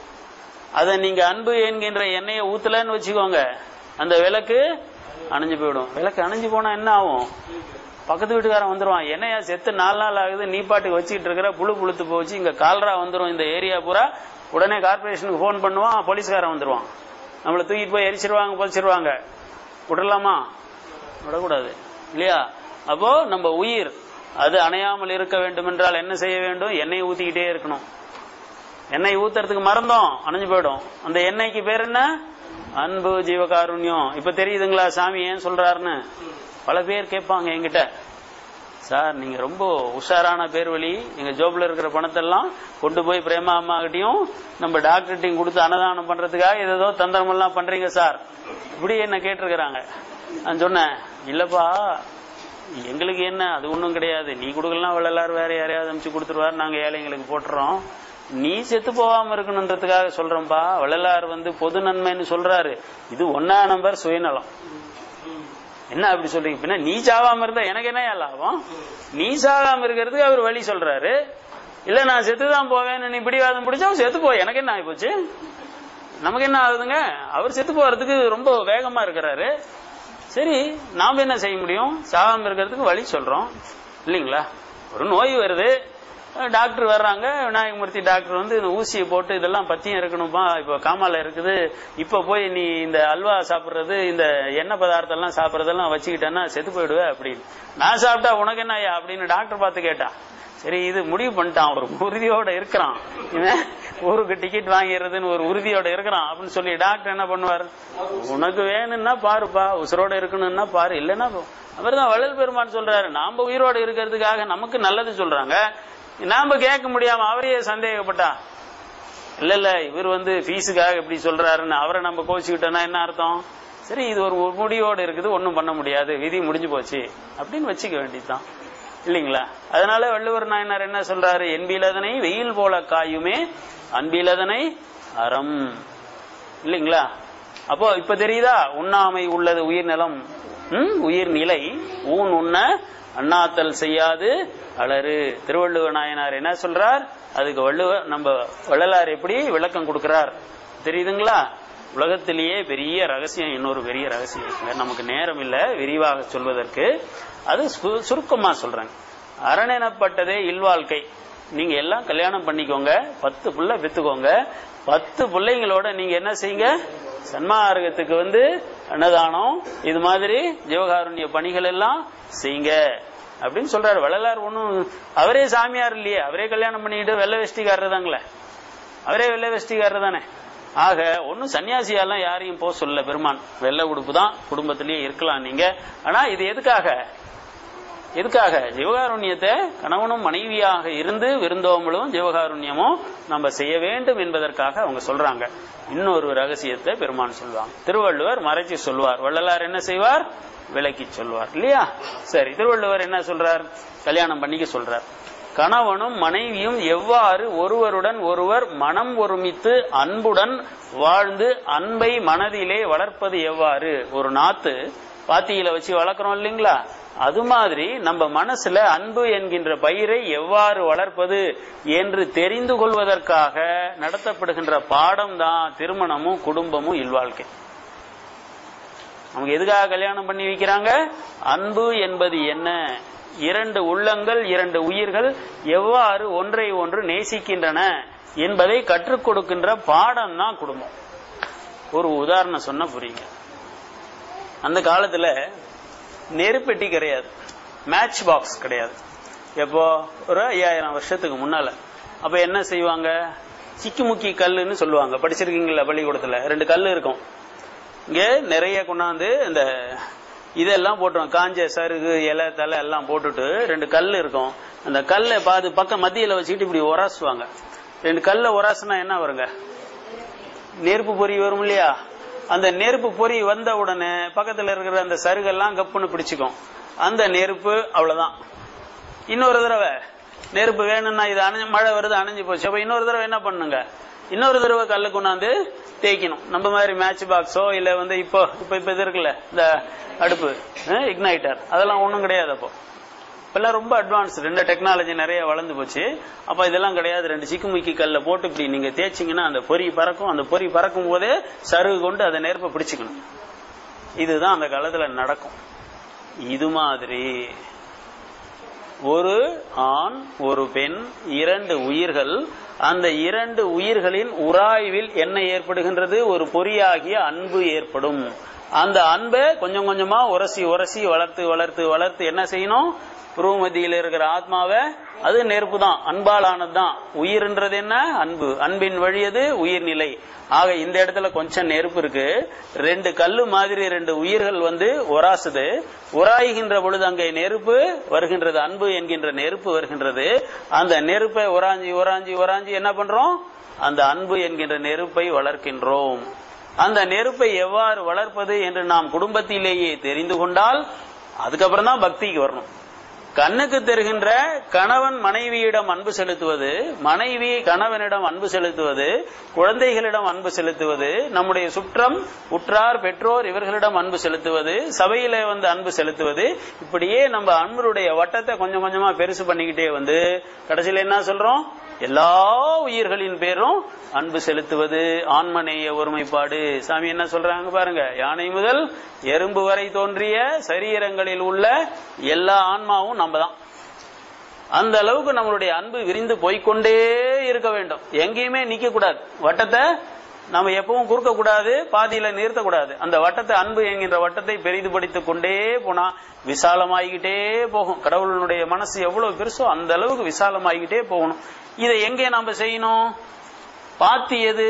அதை நீங்க அன்பு என்கின்ற எண்ணெயை ஊத்தலன்னு வச்சுக்கோங்க அந்த விளக்கு அணைஞ்சு போயிடும் விளக்கு அணைஞ்சு போனா என்ன ஆகும் பக்கத்து வீட்டுக்காரன் வந்துருவான் என்னையா செத்து நாலு நாள் ஆகுது நீ பாட்டுக்கு வச்சுக்கிட்டு இருக்கிற புழு புழுத்து போச்சு இங்க கால்ரா வந்துரும் இந்த ஏரியா பூரா உடனே கார்பரேஷனுக்கு ஃபோன் பண்ணுவான் போலீஸ்காரன் வந்துருவான் நம்மளை தூக்கிட்டு போய் எரிச்சிருவாங்க பொதிச்சிருவாங்க விடலாமா விடக்கூடாது இல்லையா அப்போ நம்ம உயிர் அது அணையாமல் இருக்க வேண்டும் என்றால் என்ன செய்ய வேண்டும் எண்ணெய் ஊத்திக்கிட்டே இருக்கணும் எண்ணெய் ஊத்துறதுக்கு மறந்தோம் அணைஞ்சு போயிடும் அந்த எண்ணெய்க்கு பேர் என்ன அன்பு ஜீவகாருண்யம் இப்ப தெரியுதுங்களா சாமி ஏன் சொல்றாருன்னு பல பேர் கேட்பாங்க என்கிட்ட சார் நீங்க ரொம்ப உஷாரான பேர் வழி எங்க ஜோப்ல இருக்கிற பணத்தெல்லாம் கொண்டு போய் பிரேமா அம்மா கிட்டயும் நம்ம டாக்டர்கிட்டையும் கொடுத்து அன்னதானம் பண்றதுக்காக ஏதோ தந்திரம் எல்லாம் பண்றீங்க சார் இப்படி என்ன கேட்டிருக்கிறாங்க நான் சொன்னேன் இல்லப்பா எங்களுக்கு என்ன அது ஒண்ணும் கிடையாது நீ கொடுக்கலாம் வள்ளலார் வேற யாரையாவது அனுப்பிச்சு கொடுத்துருவாரு நாங்க ஏழைங்களுக்கு போட்டுறோம் நீ செத்து போகாம இருக்கணுன்றதுக்காக சொல்றோம்பா வள்ளலார் வந்து பொது நன்மைன்னு சொல்றாரு இது ஒன்னா நம்பர் சுயநலம் என்ன அப்படி சொல்றீங்க பின்ன நீ சாவாம இருந்தா எனக்கு என்ன லாபம் நீ சாகாம இருக்கிறதுக்கு அவர் வழி சொல்றாரு இல்ல நான் செத்துதான் போவேன்னு நீ பிடிவாதம் பிடிச்சா அவர் செத்து போ எனக்கு என்ன ஆகி போச்சு நமக்கு என்ன ஆகுதுங்க அவர் செத்து போறதுக்கு ரொம்ப வேகமா இருக்கிறாரு சரி நாம என்ன செய்ய முடியும் சாகாம இருக்கிறதுக்கு வழி சொல்றோம் இல்லைங்களா ஒரு நோய் வருது டாக்டர் வர்றாங்க விநாயகமூர்த்தி டாக்டர் வந்து இந்த ஊசியை போட்டு இதெல்லாம் பத்தியம் இருக்கணும்பா இப்ப காமால இருக்குது இப்ப போய் நீ இந்த அல்வா சாப்பிடுறது இந்த எண்ணெய் பதார்த்தம் எல்லாம் சாப்பிடுறதெல்லாம் வச்சுக்கிட்டேன்னா செத்து போயிடுவே அப்படின்னு நான் சாப்பிட்டா உனக்கு என்ன ஐயா அப்படின்னு டாக்டர் பார்த்து கேட்டா சரி இது முடிவு பண்ணிட்டான் ஒரு உறுதியோட இருக்கிறான் இவன் ஊருக்கு டிக்கெட் வாங்கிடுறதுன்னு ஒரு உறுதியோட இருக்கிறான் அப்படின்னு சொல்லி டாக்டர் என்ன பண்ணுவார் உனக்கு வேணும்னா பாருப்பா உசுரோட இருக்கணும்னா பாரு இல்லைன்னா அவர் தான் வள்ளல் பெருமான் சொல்றாரு நாம உயிரோட இருக்கிறதுக்காக நமக்கு நல்லது சொல்றாங்க நாம கேட்க முடியாம அவரையே சந்தேகப்பட்டா இல்ல இல்ல இவர் வந்து ஃபீஸுக்காக இப்படி சொல்றாருன்னு அவரை நம்ம கோச்சிக்கிட்டோம்னா என்ன அர்த்தம் சரி இது ஒரு முடிவோடு இருக்குது ஒன்றும் பண்ண முடியாது விதி முடிஞ்சு போச்சு அப்படின்னு வச்சுக்க வேண்டியதுதான் இல்லைங்களா அதனால வள்ளுவர் நாயனார் என்ன சொல்றாரு என்பிலதனை வெயில் போல காயுமே அன்பிலதனை அறம் இல்லைங்களா அப்போ இப்ப தெரியுதா உண்ணாமை உள்ளது உயிர் நலம் ம், உயிர் நிலை ஊன் உண்ண அண்ணாத்தல் செய்யாது அலறு திருவள்ளுவர் நாயனார் என்ன சொல்றார் அதுக்கு வள்ளுவர் நம்ம வள்ளலார் எப்படி விளக்கம் கொடுக்கிறார் தெரியுதுங்களா உலகத்திலேயே பெரிய ரகசியம் இன்னொரு பெரிய ரகசியம் இருக்குங்க நமக்கு நேரம் இல்ல விரிவாக சொல்வதற்கு அது சு- சுருக்கமா சொல்றேன் அரணெனப்பட்டதே இல்வாழ்க்கை நீங்க எல்லாம் கல்யாணம் பண்ணிக்கோங்க பத்து புள்ள வித்துக்கோங்க பத்து பிள்ளைங்களோட நீங்க என்ன செய்யுங்க சன்மார்க்கத்துக்கு வந்து அன்னதானம் இது மாதிரி ஜீவகாருண்ய பணிகள் எல்லாம் செய்யுங்க அப்படின்னு சொல்றாரு வள்ளலார் ஒண்ணும் அவரே சாமியார் இல்லையே அவரே கல்யாணம் பண்ணிக்கிட்டு வெள்ளை வெஷ்டிக்காரர் தாங்களே அவரே வெள்ளை வெஷ்டிக்காரர் தானே ஆக ஒன்னும் சன்னியாசியாலாம் யாரையும் போக சொல்ல பெருமான் வெள்ளை உடுப்பு தான் குடும்பத்திலேயே இருக்கலாம் நீங்க ஆனா இது எதுக்காக எதுக்காக ஜீவகாருண்யத்தை கணவனும் மனைவியாக இருந்து விருந்தோம்பலும் ஜீவகாருண்யமும் நம்ம செய்ய வேண்டும் என்பதற்காக அவங்க சொல்றாங்க இன்னொரு ரகசியத்தை பெருமான் சொல்லுவாங்க திருவள்ளுவர் மறைச்சு சொல்வார் வள்ளலார் என்ன செய்வார் விளக்கி சொல்வார் இல்லையா சரி திருவள்ளுவர் என்ன சொல்றார் கல்யாணம் பண்ணிக்க சொல்றார் கணவனும் மனைவியும் எவ்வாறு ஒருவருடன் ஒருவர் மனம் ஒருமித்து அன்புடன் வாழ்ந்து அன்பை மனதிலே வளர்ப்பது எவ்வாறு ஒரு நாத்து பாத்தியில வச்சு வளர்க்குறோம் இல்லைங்களா அது மாதிரி நம்ம மனசுல அன்பு என்கின்ற பயிரை எவ்வாறு வளர்ப்பது என்று தெரிந்து கொள்வதற்காக நடத்தப்படுகின்ற பாடம் தான் திருமணமும் குடும்பமும் இல்வாழ்க்கை அவங்க எதுக்காக கல்யாணம் பண்ணி வைக்கிறாங்க அன்பு என்பது என்ன இரண்டு உள்ளங்கள் இரண்டு உயிர்கள் எவ்வாறு ஒன்றை ஒன்று நேசிக்கின்றன என்பதை கற்றுக் கொடுக்கின்ற பாடம் தான் குடும்பம் ஒரு உதாரணம் சொன்ன புரியுங்க அந்த காலத்துல நெருப்பெட்டி கிடையாது மேட்ச் பாக்ஸ் கிடையாது எப்போ ஒரு ஐயாயிரம் வருஷத்துக்கு முன்னால அப்ப என்ன செய்வாங்க சிக்கிமுக்கி கல்லுன்னு சொல்லுவாங்க படிச்சிருக்கீங்களா பள்ளிக்கூடத்துல ரெண்டு கல் இருக்கும் இங்க நிறைய கொண்டாந்து இந்த இதெல்லாம் போட்டுருவோம் காஞ்ச சருகு இலை தலை எல்லாம் போட்டுட்டு ரெண்டு கல் இருக்கும் அந்த கல்லை பாது பக்கம் மத்தியில வச்சுக்கிட்டு இப்படி உராசுவாங்க ரெண்டு கல்ல உராசுனா என்ன வருங்க நெருப்பு பொறி வரும் இல்லையா அந்த நெருப்பு பொறி வந்த உடனே பக்கத்துல இருக்கிற அந்த சருகெல்லாம் கப்புன்னு பிடிச்சுக்கும் அந்த நெருப்பு அவ்வளவுதான் இன்னொரு தடவை நெருப்பு வேணும்னா இது அணைஞ்சு மழை வருது அணைஞ்சு போச்சு அப்ப இன்னொரு தடவை என்ன பண்ணுங்க இன்னொரு தடவை கல்லு கொண்டாந்து தேய்க்கணும் நம்ம மாதிரி மேட்ச் பாக்ஸோ இல்ல வந்து இப்போ இப்ப இப்ப இது இருக்குல்ல இந்த அடுப்பு இக்னைட்டர் அதெல்லாம் ஒண்ணும் கிடையாது அப்போ இப்பெல்லாம் ரொம்ப அட்வான்ஸ் ரெண்டு டெக்னாலஜி நிறைய வளர்ந்து போச்சு அப்ப இதெல்லாம் கிடையாது ரெண்டு சிக்குமுக்கி கல்ல போட்டு இப்படி நீங்க தேய்ச்சிங்கன்னா அந்த பொறி பறக்கும் அந்த பொறி பறக்கும் போதே சருகு கொண்டு அதை நெருப்பை பிடிச்சுக்கணும் இதுதான் அந்த காலத்துல நடக்கும் இது மாதிரி ஒரு ஆண் ஒரு பெண் இரண்டு உயிர்கள் அந்த இரண்டு உயிர்களின் உராய்வில் என்ன ஏற்படுகின்றது ஒரு பொறியாகிய அன்பு ஏற்படும் அந்த அன்பை கொஞ்சம் கொஞ்சமா உரசி உரசி வளர்த்து வளர்த்து வளர்த்து என்ன செய்யணும் புருவமதியில் இருக்கிற ஆத்மாவை அது நெருப்பு தான் அன்பால் ஆனதுதான் உயிர்ன்றது என்ன அன்பு அன்பின் வழியது உயிர்நிலை ஆக இந்த இடத்துல கொஞ்சம் நெருப்பு இருக்கு ரெண்டு கல்லு மாதிரி ரெண்டு உயிர்கள் வந்து உராசுது உராய்கின்ற பொழுது அங்கே நெருப்பு வருகின்றது அன்பு என்கின்ற நெருப்பு வருகின்றது அந்த நெருப்பை உராஞ்சி உராஞ்சி உராஞ்சி என்ன பண்றோம் அந்த அன்பு என்கின்ற நெருப்பை வளர்க்கின்றோம் அந்த நெருப்பை எவ்வாறு வளர்ப்பது என்று நாம் குடும்பத்திலேயே தெரிந்து கொண்டால் அதுக்கப்புறம் தான் பக்திக்கு வரணும் கண்ணுக்கு தெரிகின்ற கணவன் மனைவியிடம் அன்பு செலுத்துவது மனைவி கணவனிடம் அன்பு செலுத்துவது குழந்தைகளிடம் அன்பு செலுத்துவது நம்முடைய சுற்றம் உற்றார் பெற்றோர் இவர்களிடம் அன்பு செலுத்துவது சபையில வந்து அன்பு செலுத்துவது இப்படியே நம்ம அன்புடைய வட்டத்தை கொஞ்சம் கொஞ்சமா பெருசு பண்ணிக்கிட்டே வந்து கடைசியில என்ன சொல்றோம் எல்லா உயிர்களின் பேரும் அன்பு செலுத்துவது ஆன்மநேய ஒருமைப்பாடு சாமி என்ன சொல்றாங்க பாருங்க யானை முதல் எறும்பு வரை தோன்றிய சரீரங்களில் உள்ள எல்லா ஆன்மாவும் நம்ம தான் அந்த அளவுக்கு நம்மளுடைய அன்பு விரிந்து போய்க்கொண்டே இருக்க வேண்டும் எங்கேயுமே நிக்க கூடாது வட்டத்தை நம்ம எப்பவும் குறுக்க கூடாது பாதியில நிறுத்தக்கூடாது அந்த வட்டத்தை அன்பு என்கின்ற வட்டத்தை பெரிதுபடுத்திக் கொண்டே போனா விசாலமாகிக்கிட்டே போகும் கடவுளுடைய மனசு எவ்வளவு பெருசோ அந்த அளவுக்கு விசாலமாகிக்கிட்டே போகணும் இதை எங்கே நாம செய்யணும் பாத்தி எது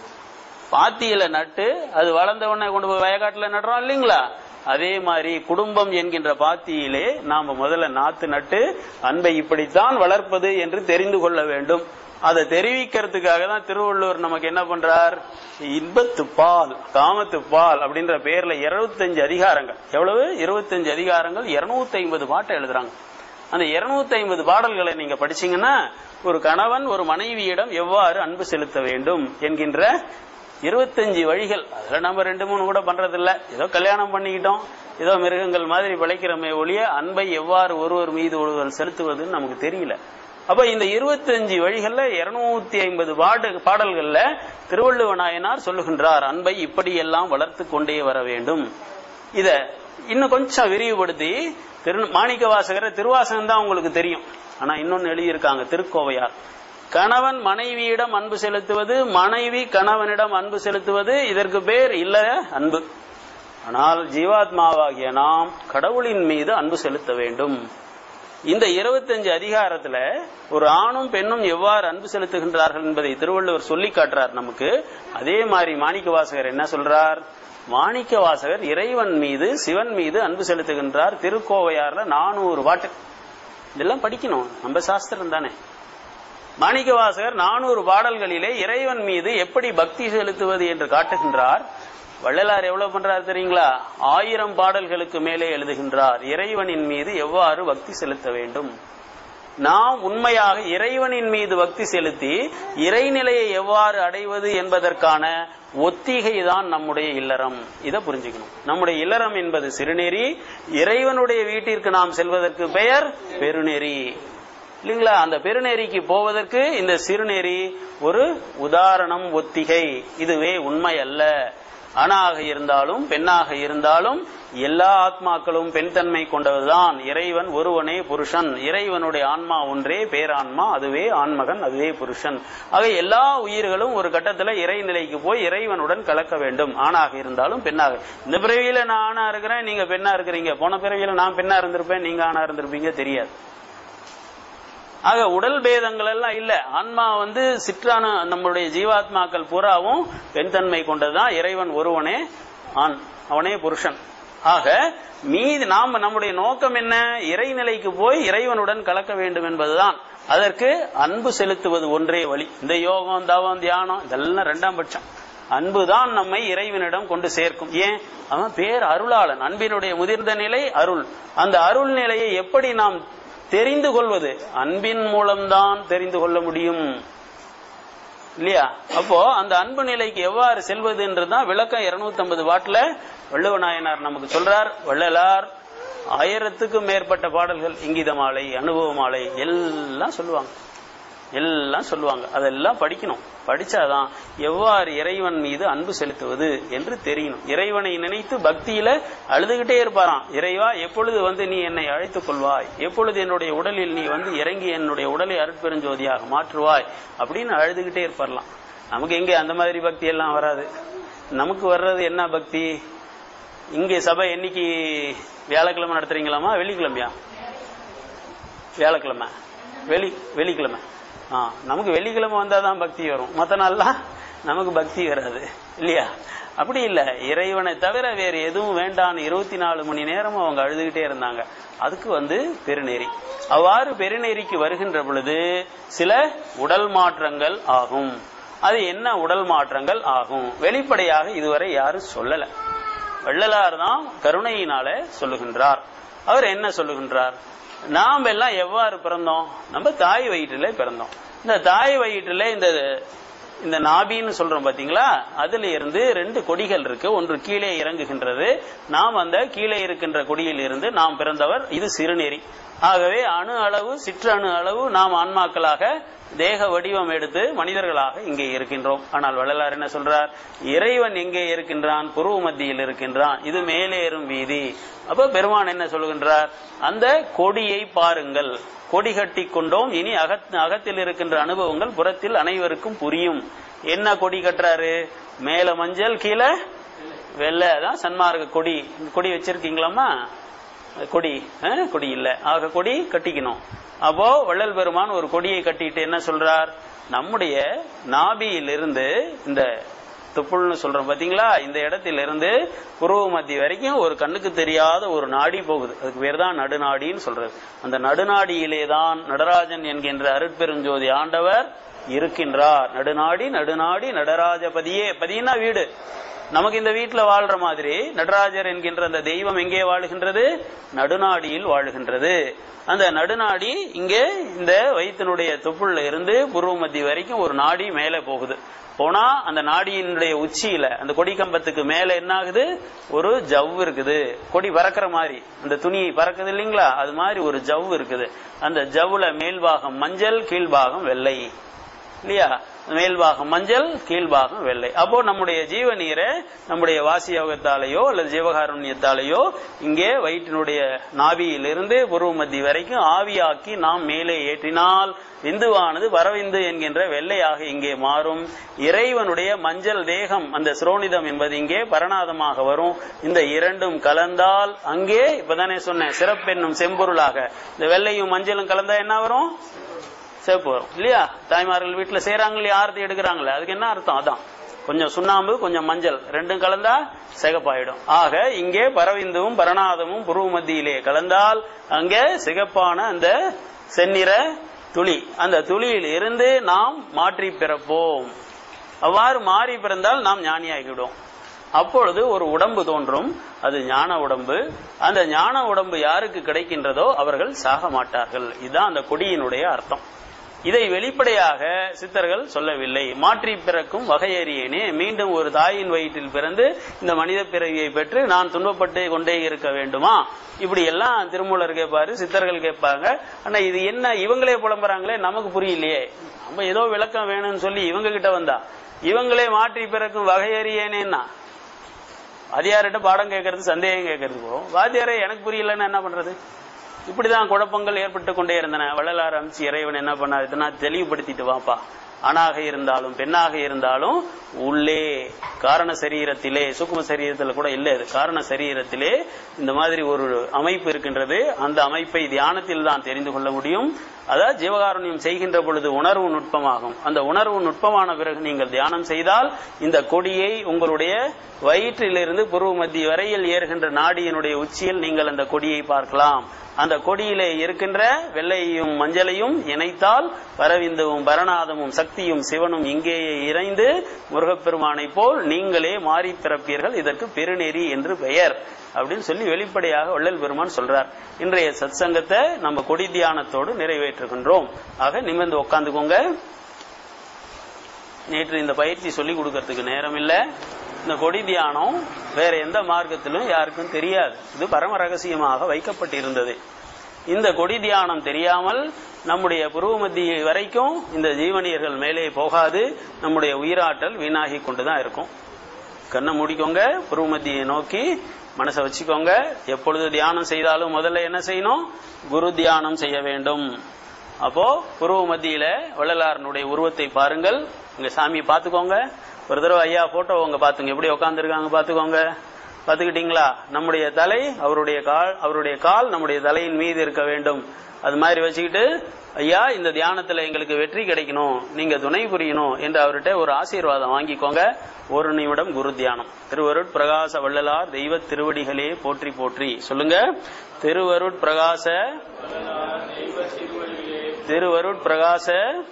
பாத்தியில நட்டு அது வளர்ந்த உடனே கொண்டு போய் வயக்காட்டுல நடுறோம் இல்லைங்களா அதே மாதிரி குடும்பம் என்கின்ற பாத்தியிலே நாம முதல்ல நாத்து நட்டு அன்பை இப்படித்தான் வளர்ப்பது என்று தெரிந்து கொள்ள வேண்டும் அதை தெரிவிக்கிறதுக்காக தான் திருவள்ளுவர் நமக்கு என்ன பண்றார் இன்பத்து பால் காமத்து பால் அப்படின்ற பேர்ல இருபத்தஞ்சு அதிகாரங்கள் எவ்வளவு இருபத்தஞ்சு அதிகாரங்கள் இருநூத்தி ஐம்பது பாட்டை எழுதுறாங்க அந்த இருநூத்தி ஐம்பது பாடல்களை நீங்க படிச்சீங்கன்னா ஒரு கணவன் ஒரு மனைவியிடம் எவ்வாறு அன்பு செலுத்த வேண்டும் என்கின்ற இருபத்தஞ்சு வழிகள் அதுல நம்ம ரெண்டு மூணு கூட பண்றது இல்ல ஏதோ கல்யாணம் பண்ணிக்கிட்டோம் ஏதோ மிருகங்கள் மாதிரி பிழைக்கிறமே ஒழிய அன்பை எவ்வாறு ஒருவர் மீது ஒருவர் செலுத்துவதுன்னு நமக்கு தெரியல அப்ப இந்த இருபத்தஞ்சு வழிகள்ல இருநூத்தி ஐம்பது பாடு பாடல்கள்ல திருவள்ளுவ நாயனார் சொல்லுகின்றார் அன்பை இப்படி எல்லாம் வளர்த்து கொண்டே வர வேண்டும் இத இன்னும் கொஞ்சம் விரிவுபடுத்தி திரு மாணிக்க வாசகர திருவாசகம் தான் உங்களுக்கு தெரியும் ஆனா இன்னொன்னு எழுதியிருக்காங்க திருக்கோவையார் கணவன் மனைவியிடம் அன்பு செலுத்துவது மனைவி கணவனிடம் அன்பு செலுத்துவது இதற்கு பேர் இல்ல அன்பு ஆனால் ஜீவாத்மாவாகிய நாம் கடவுளின் மீது அன்பு செலுத்த வேண்டும் இந்த இருபத்தஞ்சு அதிகாரத்துல ஒரு ஆணும் பெண்ணும் எவ்வாறு அன்பு செலுத்துகின்றார்கள் என்பதை திருவள்ளுவர் சொல்லி காட்டுறார் நமக்கு அதே மாதிரி மாணிக்க வாசகர் என்ன சொல்றார் மாணிக்க வாசகர் இறைவன் மீது சிவன் மீது அன்பு செலுத்துகின்றார் திருக்கோவையார்ல நானூறு பாட்டு இதெல்லாம் படிக்கணும் நம்ம சாஸ்திரம் தானே மாணிக்க வாசகர் நானூறு பாடல்களிலே இறைவன் மீது எப்படி பக்தி செலுத்துவது என்று காட்டுகின்றார் வள்ளலார் எவ்வளவு பண்றார் தெரியுங்களா ஆயிரம் பாடல்களுக்கு மேலே எழுதுகின்றார் இறைவனின் மீது எவ்வாறு பக்தி செலுத்த வேண்டும் நாம் உண்மையாக இறைவனின் மீது பக்தி செலுத்தி இறைநிலையை எவ்வாறு அடைவது என்பதற்கான ஒத்திகை தான் நம்முடைய இல்லறம் இதை புரிஞ்சுக்கணும் நம்முடைய இல்லறம் என்பது சிறுநெறி இறைவனுடைய வீட்டிற்கு நாம் செல்வதற்கு பெயர் பெருநெறி இல்லைங்களா அந்த பெருநெறிக்கு போவதற்கு இந்த சிறுநெறி ஒரு உதாரணம் ஒத்திகை இதுவே உண்மை அல்ல ஆணாக இருந்தாலும் பெண்ணாக இருந்தாலும் எல்லா ஆத்மாக்களும் பெண் தன்மை கொண்டதுதான் இறைவன் ஒருவனே புருஷன் இறைவனுடைய ஆன்மா ஒன்றே பேரான்மா அதுவே ஆண்மகன் அதுவே புருஷன் ஆக எல்லா உயிர்களும் ஒரு கட்டத்துல இறைநிலைக்கு போய் இறைவனுடன் கலக்க வேண்டும் ஆணாக இருந்தாலும் பெண்ணாக இந்த பிறவியில நான் ஆணா இருக்கிறேன் நீங்க பெண்ணா இருக்கிறீங்க போன பிறவியில நான் பெண்ணா இருந்திருப்பேன் நீங்க ஆணா இருந்திருப்பீங்க தெரியாது ஆக உடல் பேதங்கள் எல்லாம் இல்ல ஆன்மா வந்து சிற்றான நம்மளுடைய ஜீவாத்மாக்கள் பூராவும் பெண் தன்மை கொண்டதுதான் இறைவன் ஒருவனே ஆண் அவனே புருஷன் ஆக மீது நாம் நம்முடைய நோக்கம் என்ன இறைநிலைக்கு போய் இறைவனுடன் கலக்க வேண்டும் என்பதுதான் அதற்கு அன்பு செலுத்துவது ஒன்றே வழி இந்த யோகம் தவம் தியானம் இதெல்லாம் ரெண்டாம் பட்சம் அன்புதான் நம்மை இறைவனிடம் கொண்டு சேர்க்கும் ஏன் அவன் பேர் அருளாளன் அன்பினுடைய முதிர்ந்த நிலை அருள் அந்த அருள் நிலையை எப்படி நாம் தெரிந்து கொள்வது அன்பின் மூலம்தான் தெரிந்து கொள்ள முடியும் இல்லையா அப்போ அந்த அன்பு நிலைக்கு எவ்வாறு செல்வது என்றுதான் விளக்கம் இருநூத்தி ஐம்பது வாட்டுல வள்ளுவ நாயனார் நமக்கு சொல்றார் வள்ளலார் ஆயிரத்துக்கும் மேற்பட்ட பாடல்கள் இங்கித மாலை அனுபவ மாலை எல்லாம் சொல்லுவாங்க எல்லாம் சொல்லுவாங்க அதெல்லாம் படிக்கணும் படிச்சாதான் எவ்வாறு இறைவன் மீது அன்பு செலுத்துவது என்று தெரியணும் இறைவனை நினைத்து பக்தியில அழுதுகிட்டே இருப்பாராம் இறைவா எப்பொழுது வந்து நீ என்னை அழைத்துக் கொள்வாய் எப்பொழுது என்னுடைய உடலில் நீ வந்து இறங்கி என்னுடைய உடலை அருட்பெருஞ்சோதியாக மாற்றுவாய் அப்படின்னு அழுதுகிட்டே இருப்பாரலாம் நமக்கு எங்க அந்த மாதிரி பக்தி எல்லாம் வராது நமக்கு வர்றது என்ன பக்தி இங்கே சபை என்னைக்கு வியாழக்கிழமை நடத்துறீங்களாமா வெள்ளிக்கிழமையா வியாழக்கிழமை வெள்ளி வெள்ளிக்கிழமை ஆ நமக்கு வெள்ளிக்கிழமை வந்தாதான் பக்தி வரும் மற்ற நாள்லாம் நமக்கு பக்தி வராது இல்லையா அப்படி இல்ல இறைவனை தவிர வேறு எதுவும் வேண்டான்னு இருபத்தி நாலு மணி நேரமும் அவங்க அழுதுகிட்டே இருந்தாங்க அதுக்கு வந்து பெருநெறி அவ்வாறு பெருநெறிக்கு வருகின்ற பொழுது சில உடல் மாற்றங்கள் ஆகும் அது என்ன உடல் மாற்றங்கள் ஆகும் வெளிப்படையாக இதுவரை யாரும் சொல்லல வள்ளலார் தான் கருணையினால சொல்லுகின்றார் அவர் என்ன சொல்லுகின்றார் நாம் எல்லாம் எவ்வாறு பிறந்தோம் நம்ம தாய் வயிற்றுல பிறந்தோம் இந்த தாய் வயிற்றுல இந்த இந்த நாபின்னு சொல்றோம் பாத்தீங்களா அதுல இருந்து ரெண்டு கொடிகள் இருக்கு ஒன்று கீழே இறங்குகின்றது நாம் அந்த கீழே இருக்கின்ற கொடியில் இருந்து நாம் பிறந்தவர் இது சிறுநெறி ஆகவே அணு அளவு சிற்று அணு அளவு நாம் ஆன்மாக்களாக தேக வடிவம் எடுத்து மனிதர்களாக இங்கே இருக்கின்றோம் ஆனால் வள்ளலார் என்ன சொல்றார் இறைவன் எங்கே இருக்கின்றான் புருவ மத்தியில் இருக்கின்றான் இது மேலேறும் வீதி அப்ப பெருமான் என்ன சொல்லுகின்றார் அந்த கொடியை பாருங்கள் கொடி கட்டி கொண்டோம் இனி அகத் அகத்தில் இருக்கின்ற அனுபவங்கள் புறத்தில் அனைவருக்கும் புரியும் என்ன கொடி கட்டுறாரு மேல மஞ்சள் கீழே வெள்ளை தான் சன்மார்க்க கொடி கொடி வச்சிருக்கீங்களாமா கொடி கொடி இல்ல ஆக கொடி கட்டிக்கணும் அப்போ வள்ளல் பெருமான் ஒரு கொடியை கட்டிட்டு என்ன சொல்றார் நம்முடைய நாபியிலிருந்து இந்த துப்புள்னு சொல்றோம் பாத்தீங்களா இந்த இடத்துல இருந்து புருவ மத்திய வரைக்கும் ஒரு கண்ணுக்கு தெரியாத ஒரு நாடி போகுது அதுக்கு பேர் தான் நடுநாடின்னு சொல்றது அந்த நடுநாடியிலே தான் நடராஜன் என்கின்ற அருட்பெருஞ்சோதி ஆண்டவர் இருக்கின்றார் நடுநாடி நடுநாடி நடராஜபதியே பதினா வீடு நமக்கு இந்த வீட்டுல வாழ்ற மாதிரி நடராஜர் என்கின்ற அந்த தெய்வம் எங்கே வாழுகின்றது நடுநாடியில் வாழுகின்றது அந்த நடுநாடி இங்கே இந்த வயிற்றினுடைய தொப்புள்ள இருந்து புருவ மத்தி வரைக்கும் ஒரு நாடி மேலே போகுது போனா அந்த நாடியினுடைய உச்சியில அந்த கொடி கம்பத்துக்கு மேல என்ன ஆகுது ஒரு ஜவ் இருக்குது கொடி பறக்கிற மாதிரி அந்த துணி பறக்குது இல்லைங்களா அது மாதிரி ஒரு ஜவ் இருக்குது அந்த ஜவ்வுல மேல்பாகம் மஞ்சள் கீழ்பாகம் வெள்ளை இல்லையா மேல்பாகம் மஞ்சள் கீழ்பாகம் வெள்ளை அப்போ நம்முடைய ஜீவ நீரை நம்முடைய வாசி யோகத்தாலேயோ அல்லது ஜீவகாருண்யத்தாலேயோ இங்கே வயிற்றினுடைய நாபியிலிருந்து புருவ மத்தி வரைக்கும் ஆவியாக்கி நாம் மேலே ஏற்றினால் விந்துவானது வரவிந்து என்கின்ற வெள்ளையாக இங்கே மாறும் இறைவனுடைய மஞ்சள் தேகம் அந்த சிரோனிதம் என்பது இங்கே பரணாதமாக வரும் இந்த இரண்டும் கலந்தால் அங்கே இப்பதானே சொன்னேன் சிறப்பென்னும் செம்பொருளாக இந்த வெள்ளையும் மஞ்சளும் கலந்தா என்ன வரும் சிவப்பு வரும் இல்லையா தாய்மார்கள் வீட்டுல செய்யறாங்க இல்லையா ஆரத்தி எடுக்கிறாங்களே அதுக்கு என்ன அர்த்தம் அதான் கொஞ்சம் சுண்ணாம்பு கொஞ்சம் மஞ்சள் ரெண்டும் கலந்தா சிகப்பாயிடும் ஆக இங்கே பரவிந்துவும் பரணாதமும் புருவ மத்தியிலே கலந்தால் அங்கே சிகப்பான அந்த செந்நிற துளி அந்த துளியில் இருந்து நாம் மாற்றி பிறப்போம் அவ்வாறு மாறி பிறந்தால் நாம் ஞானியாகிவிடும் அப்பொழுது ஒரு உடம்பு தோன்றும் அது ஞான உடம்பு அந்த ஞான உடம்பு யாருக்கு கிடைக்கின்றதோ அவர்கள் சாக மாட்டார்கள் இதுதான் அந்த கொடியினுடைய அர்த்தம் இதை வெளிப்படையாக சித்தர்கள் சொல்லவில்லை மாற்றி பிறக்கும் வகையறியேனே மீண்டும் ஒரு தாயின் வயிற்றில் பிறந்து இந்த மனித பிறவியை பெற்று நான் துன்பப்பட்டு கொண்டே இருக்க வேண்டுமா இப்படி எல்லாம் திருமூலர் கேட்பாரு சித்தர்கள் கேட்பாங்க ஆனா இது என்ன இவங்களே புலம்புறாங்களே நமக்கு புரியலையே நம்ம ஏதோ விளக்கம் வேணும்னு சொல்லி இவங்க கிட்ட வந்தா இவங்களே மாற்றி பிறக்கும் வகையறியேனேன்னா வாத்தியார்கிட்ட பாடம் கேட்கறது சந்தேகம் கேட்கறது போகும் வாத்தியாரே எனக்கு புரியலன்னு என்ன பண்றது இப்படிதான் குழப்பங்கள் ஏற்பட்டு கொண்டே இருந்தன வள்ளலார் அம்சி இறைவன் என்ன பண்ணார் இதெல்லாம் தெளிவுபடுத்திட்டு வாப்பா ஆணாக இருந்தாலும் பெண்ணாக இருந்தாலும் உள்ளே காரண சரீரத்திலே சுக்கும சரீரத்துல கூட இல்ல இது காரண சரீரத்திலே இந்த மாதிரி ஒரு அமைப்பு இருக்கின்றது அந்த அமைப்பை தியானத்தில் தான் தெரிந்து கொள்ள முடியும் அதாவது ஜீவகாருண்யம் செய்கின்ற பொழுது உணர்வு நுட்பமாகும் அந்த உணர்வு நுட்பமான பிறகு நீங்கள் தியானம் செய்தால் இந்த கொடியை உங்களுடைய வயிற்றிலிருந்து புருவ மத்திய வரையில் ஏறுகின்ற நாடியினுடைய உச்சியில் நீங்கள் அந்த கொடியை பார்க்கலாம் அந்த கொடியிலே இருக்கின்ற வெள்ளையும் மஞ்சளையும் இணைத்தால் பரவிந்துவும் பரணாதமும் சக்தியும் சிவனும் இங்கேயே இணைந்து முருகப்பெருமானை போல் நீங்களே மாறி பிறப்பீர்கள் இதற்கு பெருநெறி என்று பெயர் அப்படின்னு சொல்லி வெளிப்படையாக வள்ளல் பெருமான் சொல்றார் இன்றைய சத்சங்கத்தை நம்ம கொடி தியானத்தோடு நிறைவேற்றுகின்றோம் ஆக நிமிர்ந்து உட்காந்துக்கோங்க நேற்று இந்த பயிற்சி சொல்லி கொடுக்கறதுக்கு நேரம் இல்லை இந்த கொடி தியானம் வேற எந்த மார்க்கத்திலும் யாருக்கும் தெரியாது இது பரம ரகசியமாக வைக்கப்பட்டிருந்தது இந்த கொடி தியானம் தெரியாமல் நம்முடைய புருவ மத்திய வரைக்கும் இந்த ஜீவனியர்கள் மேலே போகாது நம்முடைய உயிராற்றல் வீணாகி கொண்டுதான் இருக்கும் கண்ணை மூடிக்கோங்க புருவ மத்தியை நோக்கி மனசை வச்சுக்கோங்க எப்பொழுது தியானம் செய்தாலும் முதல்ல என்ன செய்யணும் குரு தியானம் செய்ய வேண்டும் அப்போ புருவ மத்தியில வள்ளலாரனுடைய உருவத்தை பாருங்கள் இங்க சாமியை பார்த்துக்கோங்க ஒரு தடவை ஐயா போட்டோ உங்க பாத்துங்க எப்படி உட்காந்துருக்காங்க பாத்துக்கோங்க பாத்துக்கிட்டீங்களா நம்முடைய தலை அவருடைய கால் அவருடைய கால் நம்முடைய தலையின் மீது இருக்க வேண்டும் அது மாதிரி வச்சுக்கிட்டு ஐயா இந்த தியானத்துல எங்களுக்கு வெற்றி கிடைக்கணும் நீங்க துணை புரியணும் என்று அவர்கிட்ட ஒரு ஆசீர்வாதம் வாங்கிக்கோங்க ஒரு நிமிடம் குரு தியானம் திருவருட் பிரகாச வள்ளலார் தெய்வ திருவடிகளே போற்றி போற்றி சொல்லுங்க திருவருட் பிரகாச திருவருட் பிரகாச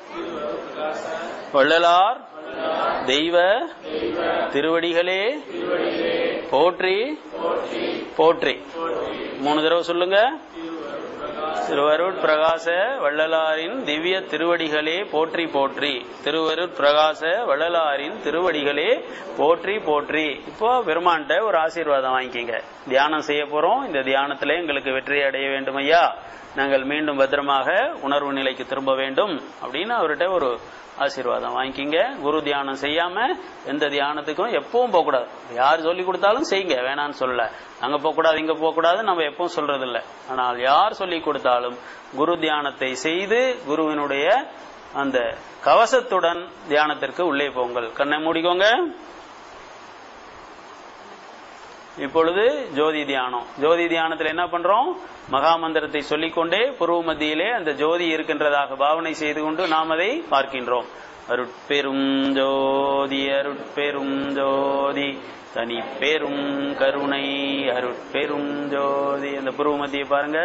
வள்ளலார் தெய்வ திருவடிகளே போற்றி போற்றி மூணு தடவை சொல்லுங்க திருவருட் பிரகாச வள்ளலாரின் திவ்ய திருவடிகளே போற்றி போற்றி திருவருட் பிரகாச வள்ளலாரின் திருவடிகளே போற்றி போற்றி இப்போ பெருமான்கிட்ட ஒரு ஆசீர்வாதம் வாங்கிக்கிங்க தியானம் செய்ய போறோம் இந்த தியானத்திலே எங்களுக்கு வெற்றி அடைய வேண்டும் ஐயா நாங்கள் மீண்டும் பத்திரமாக உணர்வு நிலைக்கு திரும்ப வேண்டும் அப்படின்னு அவர்கிட்ட ஒரு ஆசீர்வாதம் வாங்கிக்கிங்க குரு தியானம் செய்யாம எந்த தியானத்துக்கும் எப்பவும் போகக்கூடாது யார் சொல்லி கொடுத்தாலும் செய்யுங்க வேணான்னு சொல்லல அங்க போகக்கூடாது இங்க போகக்கூடாது நம்ம எப்பவும் சொல்றது இல்லை ஆனால் யார் சொல்லி கொடுத்தாலும் குரு தியானத்தை செய்து குருவினுடைய அந்த கவசத்துடன் தியானத்திற்கு உள்ளே போங்கள் கண்ணை மூடிக்கோங்க இப்பொழுது ஜோதி தியானம் ஜோதி தியானத்தில் என்ன பண்றோம் மகாமந்திரத்தை சொல்லிக்கொண்டே புருவ மத்தியிலே அந்த ஜோதி இருக்கின்றதாக பாவனை செய்து கொண்டு நாம் அதை பார்க்கின்றோம் அருட்பெரும் ஜோதி அருட்பெரும் ஜோதி தனி பெரும் கருணை அருட்பெரும் ஜோதி அந்த புருவ மத்தியை பாருங்க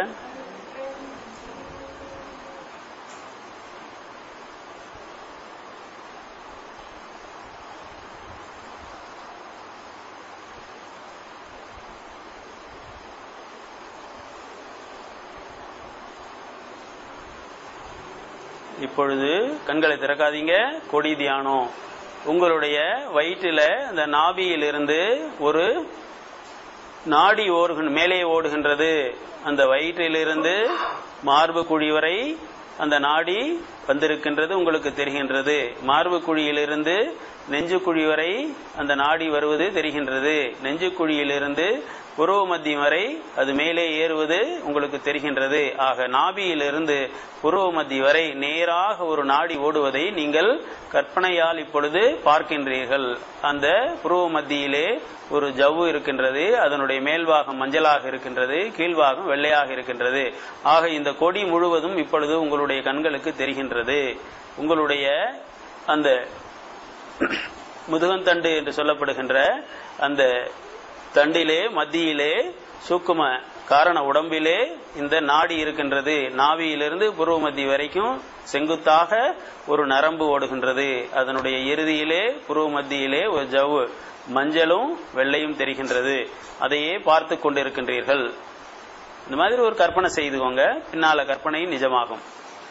இப்பொழுது கண்களை திறக்காதீங்க கொடி தியானம் உங்களுடைய வயிற்றில அந்த நாபியிலிருந்து ஒரு நாடி ஓடுகின்ற மேலே ஓடுகின்றது அந்த வயிற்றிலிருந்து மார்பு குழி வரை அந்த நாடி வந்திருக்கின்றது உங்களுக்கு தெரிகின்றது மார்பு குழியிலிருந்து நெஞ்சு குழி வரை அந்த நாடி வருவது தெரிகின்றது நெஞ்சு குழியிலிருந்து புருவ மத்தியம் வரை அது மேலே ஏறுவது உங்களுக்கு தெரிகின்றது ஆக நாபியிலிருந்து புருவ மத்தி வரை நேராக ஒரு நாடி ஓடுவதை நீங்கள் கற்பனையால் இப்பொழுது பார்க்கின்றீர்கள் அந்த புருவ மத்தியிலே ஒரு ஜவ்வு இருக்கின்றது அதனுடைய மேல்பாகம் மஞ்சளாக இருக்கின்றது கீழ்பாகம் வெள்ளையாக இருக்கின்றது ஆக இந்த கொடி முழுவதும் இப்பொழுது உங்களுடைய கண்களுக்கு தெரிகின்றது உங்களுடைய அந்த முதுகந்தண்டு என்று சொல்லப்படுகின்ற அந்த தண்டிலே மத்தியிலே சூக்கும காரண உடம்பிலே இந்த நாடி இருக்கின்றது நாவியிலிருந்து புருவ மத்தி வரைக்கும் செங்குத்தாக ஒரு நரம்பு ஓடுகின்றது அதனுடைய இறுதியிலே புருவ மத்தியிலே ஒரு ஜவ்வு மஞ்சளும் வெள்ளையும் தெரிகின்றது அதையே பார்த்து கொண்டிருக்கின்றீர்கள் இந்த மாதிரி ஒரு கற்பனை செய்துக்கோங்க பின்னால கற்பனையும் நிஜமாகும்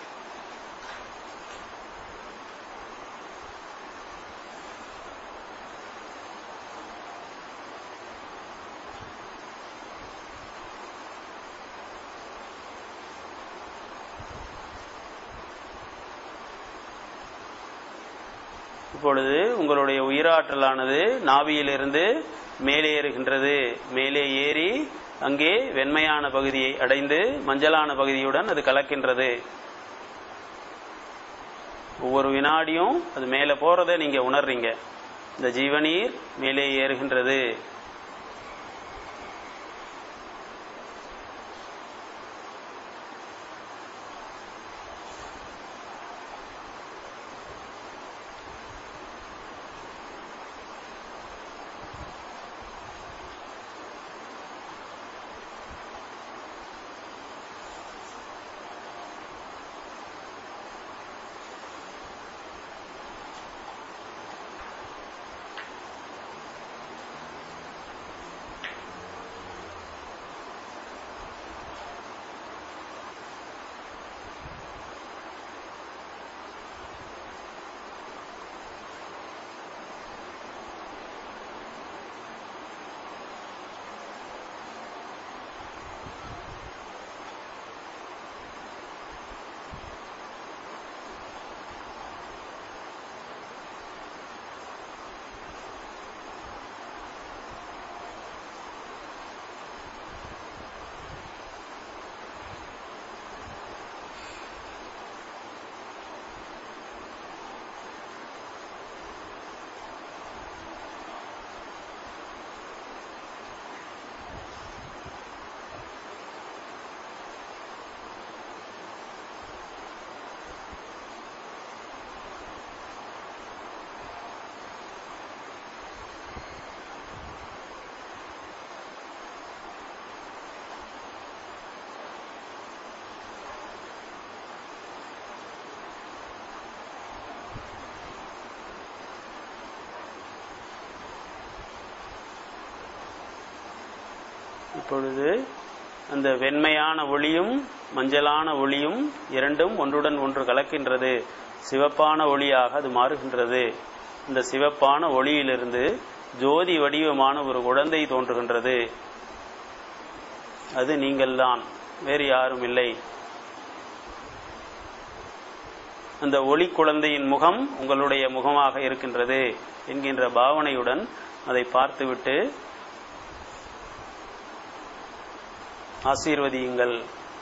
இப்பொழுது உங்களுடைய உயிராற்றலானது நாவியிலிருந்து மேலே ஏறுகின்றது மேலே ஏறி அங்கே வெண்மையான பகுதியை அடைந்து மஞ்சளான பகுதியுடன் அது கலக்கின்றது ஒவ்வொரு வினாடியும் அது மேலே போறதை நீங்க உணர்றீங்க இந்த ஜீவநீர் மேலே ஏறுகின்றது இப்பொழுது அந்த வெண்மையான ஒளியும் மஞ்சளான ஒளியும் இரண்டும் ஒன்றுடன் ஒன்று கலக்கின்றது சிவப்பான ஒளியாக அது மாறுகின்றது இந்த சிவப்பான ஒளியிலிருந்து ஜோதி வடிவமான ஒரு குழந்தை தோன்றுகின்றது அது நீங்கள்தான் வேறு யாரும் இல்லை அந்த ஒளி குழந்தையின் முகம் உங்களுடைய முகமாக இருக்கின்றது என்கின்ற பாவனையுடன் அதை பார்த்துவிட்டு ஆசீர்வதியுங்கள்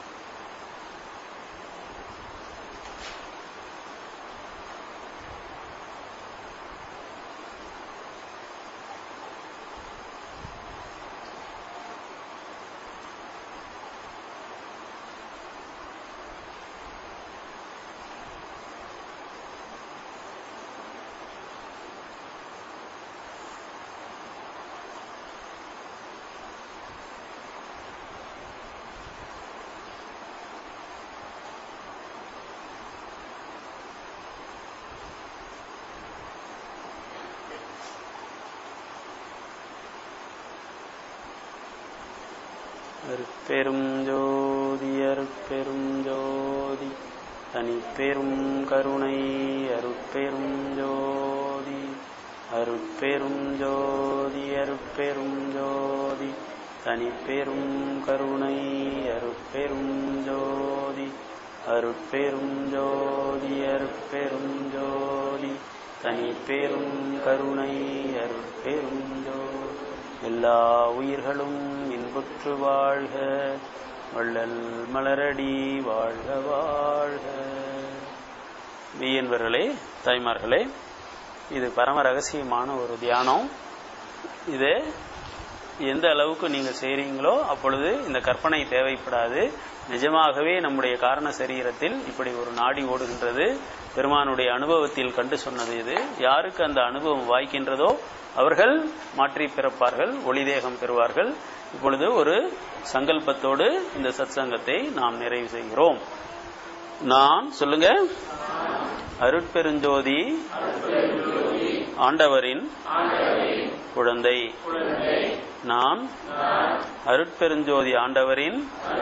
அருட்பெரும் ஜோதி அருட்பெரும் ஜோதி தனிப்பெரும் கருணை அருட்பெரும் ஜோதி அருட்பெரும் ஜோதி அருட்பெரும் ஜோதி தனிப்பெரும் கருணை அருட்பெரும் ஜோதி அருட்பெரும் ஜோதி அருட்பெரும் ஜோதி தனி பெரும் கருணை அருட்பெரும் ஜோதி எல்லா உயிர்களும் இன்புற்று வாழ்க வள்ளல் மலரடி வாழ்க வாழ்க மெய்யன்பர்களே தாய்மார்களே இது பரம ரகசியமான ஒரு தியானம் இது எந்த அளவுக்கு நீங்க செய்றீங்களோ அப்பொழுது இந்த கற்பனை தேவைப்படாது நிஜமாகவே நம்முடைய காரண சரீரத்தில் இப்படி ஒரு நாடி ஓடுகின்றது பெருமானுடைய அனுபவத்தில் கண்டு சொன்னது இது யாருக்கு அந்த அனுபவம் வாய்க்கின்றதோ அவர்கள் மாற்றி பிறப்பார்கள் ஒளிதேகம் பெறுவார்கள் இப்பொழுது ஒரு சங்கல்பத்தோடு இந்த சத்சங்கத்தை நாம் நிறைவு செய்கிறோம் நான் சொல்லுங்க அருட்பெருஞ்சோதி ஆண்டவரின் குழந்தை நான் அருட்பெருஞ்சோதி ஆண்டவரின்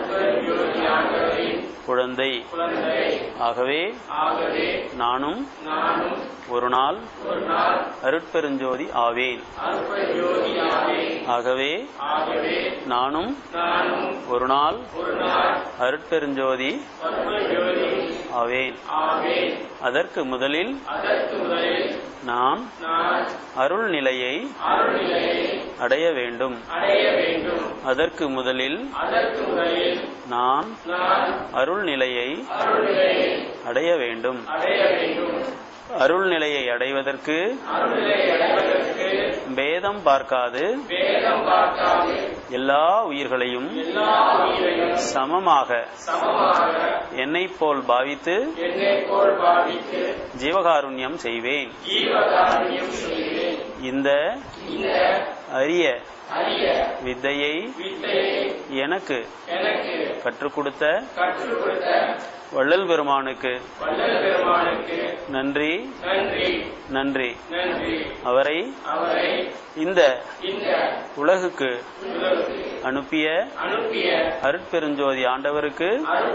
குழந்தை ஆகவே நானும் ஒரு நாள் அருட்பெருஞ்சோதி ஆவேன் ஆகவே நானும் ஒரு நாள் அருட்பெருஞ்சோதி ஆவேன் அதற்கு முதலில் நான் அருள் நிலையை அடைய வேண்டும் அதற்கு முதலில் நான் அருள் நிலையை அடைய வேண்டும் அருள் நிலையை அடைவதற்கு பேதம் பார்க்காது எல்லா உயிர்களையும் சமமாக என்னை போல் பாவித்து ஜீவகாருண்யம் செய்வேன் இந்த அரிய வித்தையை எனக்கு கற்றுக் கொடுத்த வள்ளல் பெருமானுக்கு நன்றி நன்றி அவரை இந்த உலகுக்கு அனுப்பிய அருட்பெருஞ்சோதி ஆண்டவருக்கு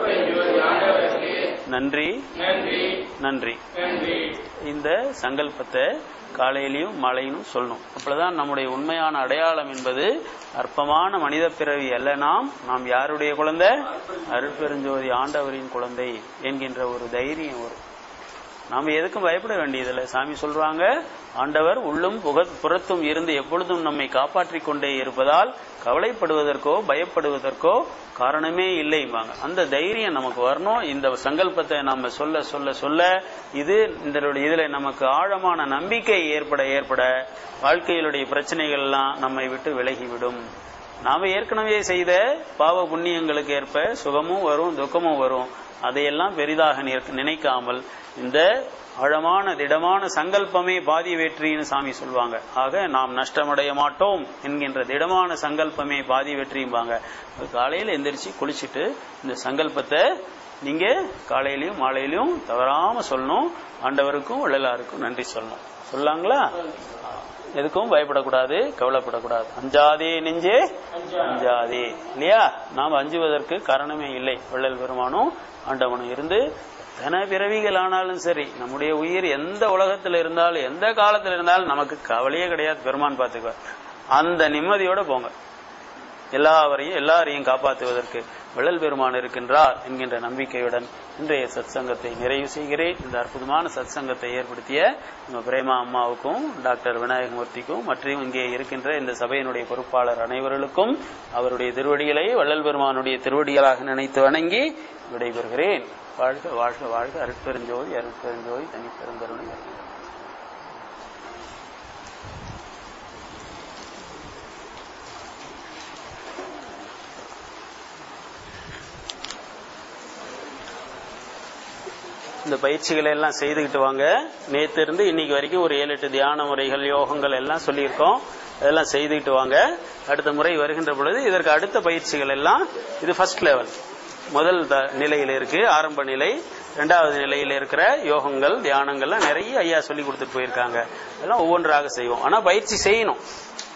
நன்றி நன்றி இந்த சங்கல்பத்தை காலையிலையும் மாலையிலும் சொல்லணும் அப்பதான் நம்முடைய உண்மையான அடையாளம் என்பது அற்பமான மனித பிறவி அல்ல நாம் நாம் யாருடைய குழந்தை அருட்பெருஞ்சோதி ஆண்டவரின் குழந்தை என்கின்ற ஒரு தைரியம் வரும் நாம எதுக்கும் பயப்பட வேண்டியதில்லை சாமி சொல்றாங்க ஆண்டவர் உள்ளும் புக புறத்தும் இருந்து எப்பொழுதும் நம்மை காப்பாற்றிக் கொண்டே இருப்பதால் கவலைப்படுவதற்கோ பயப்படுவதற்கோ காரணமே இல்லைம்பாங்க அந்த தைரியம் நமக்கு வரணும் இந்த சங்கல்பத்தை நம்ம சொல்ல சொல்ல சொல்ல இது இந்த இதுல நமக்கு ஆழமான நம்பிக்கை ஏற்பட ஏற்பட வாழ்க்கையிலுடைய பிரச்சனைகள் எல்லாம் நம்மை விட்டு விலகிவிடும் நாம ஏற்கனவே செய்த பாவ புண்ணியங்களுக்கு ஏற்ப சுகமும் வரும் துக்கமும் வரும் அதையெல்லாம் பெரிதாக நினைக்காமல் இந்த ஆழமான திடமான சங்கல்பமே பாதி வெற்றின்னு சாமி சொல்லுவாங்க ஆக நாம் நஷ்டமடைய மாட்டோம் என்கின்ற திடமான சங்கல்பமே பாதி வெற்றியும்பாங்க காலையில எந்திரிச்சு குளிச்சுட்டு இந்த சங்கல்பத்தை நீங்க காலையிலயும் மாலையிலயும் தவறாம சொல்லணும் ஆண்டவருக்கும் வள்ளலாருக்கும் நன்றி சொல்லணும் சொல்லாங்களா எதுக்கும் பயப்படக்கூடாது கவலைப்படக்கூடாது அஞ்சாதே நெஞ்சே அஞ்சாதே இல்லையா நாம் அஞ்சுவதற்கு காரணமே இல்லை வள்ளல் பெருமானும் ஆண்டவனும் இருந்து எத்தனை பிறவிகள் ஆனாலும் சரி நம்முடைய உயிர் எந்த உலகத்தில் இருந்தாலும் எந்த காலத்தில் இருந்தாலும் நமக்கு கவலையே கிடையாது பெருமான் பார்த்துக்குவார் அந்த நிம்மதியோட போங்க எல்லாவரையும் எல்லாரையும் காப்பாற்றுவதற்கு விழல் பெருமான் இருக்கின்றார் என்கின்ற நம்பிக்கையுடன் இன்றைய சத் சங்கத்தை நிறைவு செய்கிறேன் இந்த அற்புதமான சத் சங்கத்தை ஏற்படுத்திய நம்ம பிரேமா அம்மாவுக்கும் டாக்டர் விநாயகமூர்த்திக்கும் மற்றும் இங்கே இருக்கின்ற இந்த சபையினுடைய பொறுப்பாளர் அனைவர்களுக்கும் அவருடைய திருவடிகளை வள்ளல் பெருமானுடைய திருவடிகளாக நினைத்து வணங்கி விடைபெறுகிறேன் வாழ்க வாழ்க வாழ்க அருட்பெருஞ்சோதி அருட்பெருஞ்சோதி தனிப்பெருந்தருணை இந்த பயிற்சிகளை எல்லாம் செய்துக்கிட்டு வாங்க நேத்து இருந்து இன்னைக்கு வரைக்கும் ஒரு ஏழு எட்டு தியான முறைகள் யோகங்கள் எல்லாம் சொல்லியிருக்கோம் அதெல்லாம் செய்துக்கிட்டு வாங்க அடுத்த முறை வருகின்ற பொழுது இதற்கு அடுத்த பயிற்சிகள் எல்லாம் இது ஃபர்ஸ்ட் லெவல் முதல் நிலையில இருக்கு ஆரம்ப நிலை இரண்டாவது நிலையில இருக்கிற யோகங்கள் தியானங்கள்லாம் நிறைய ஐயா சொல்லி கொடுத்துட்டு போயிருக்காங்க அதெல்லாம் ஒவ்வொன்றாக செய்வோம் ஆனா பயிற்சி செய்யணும்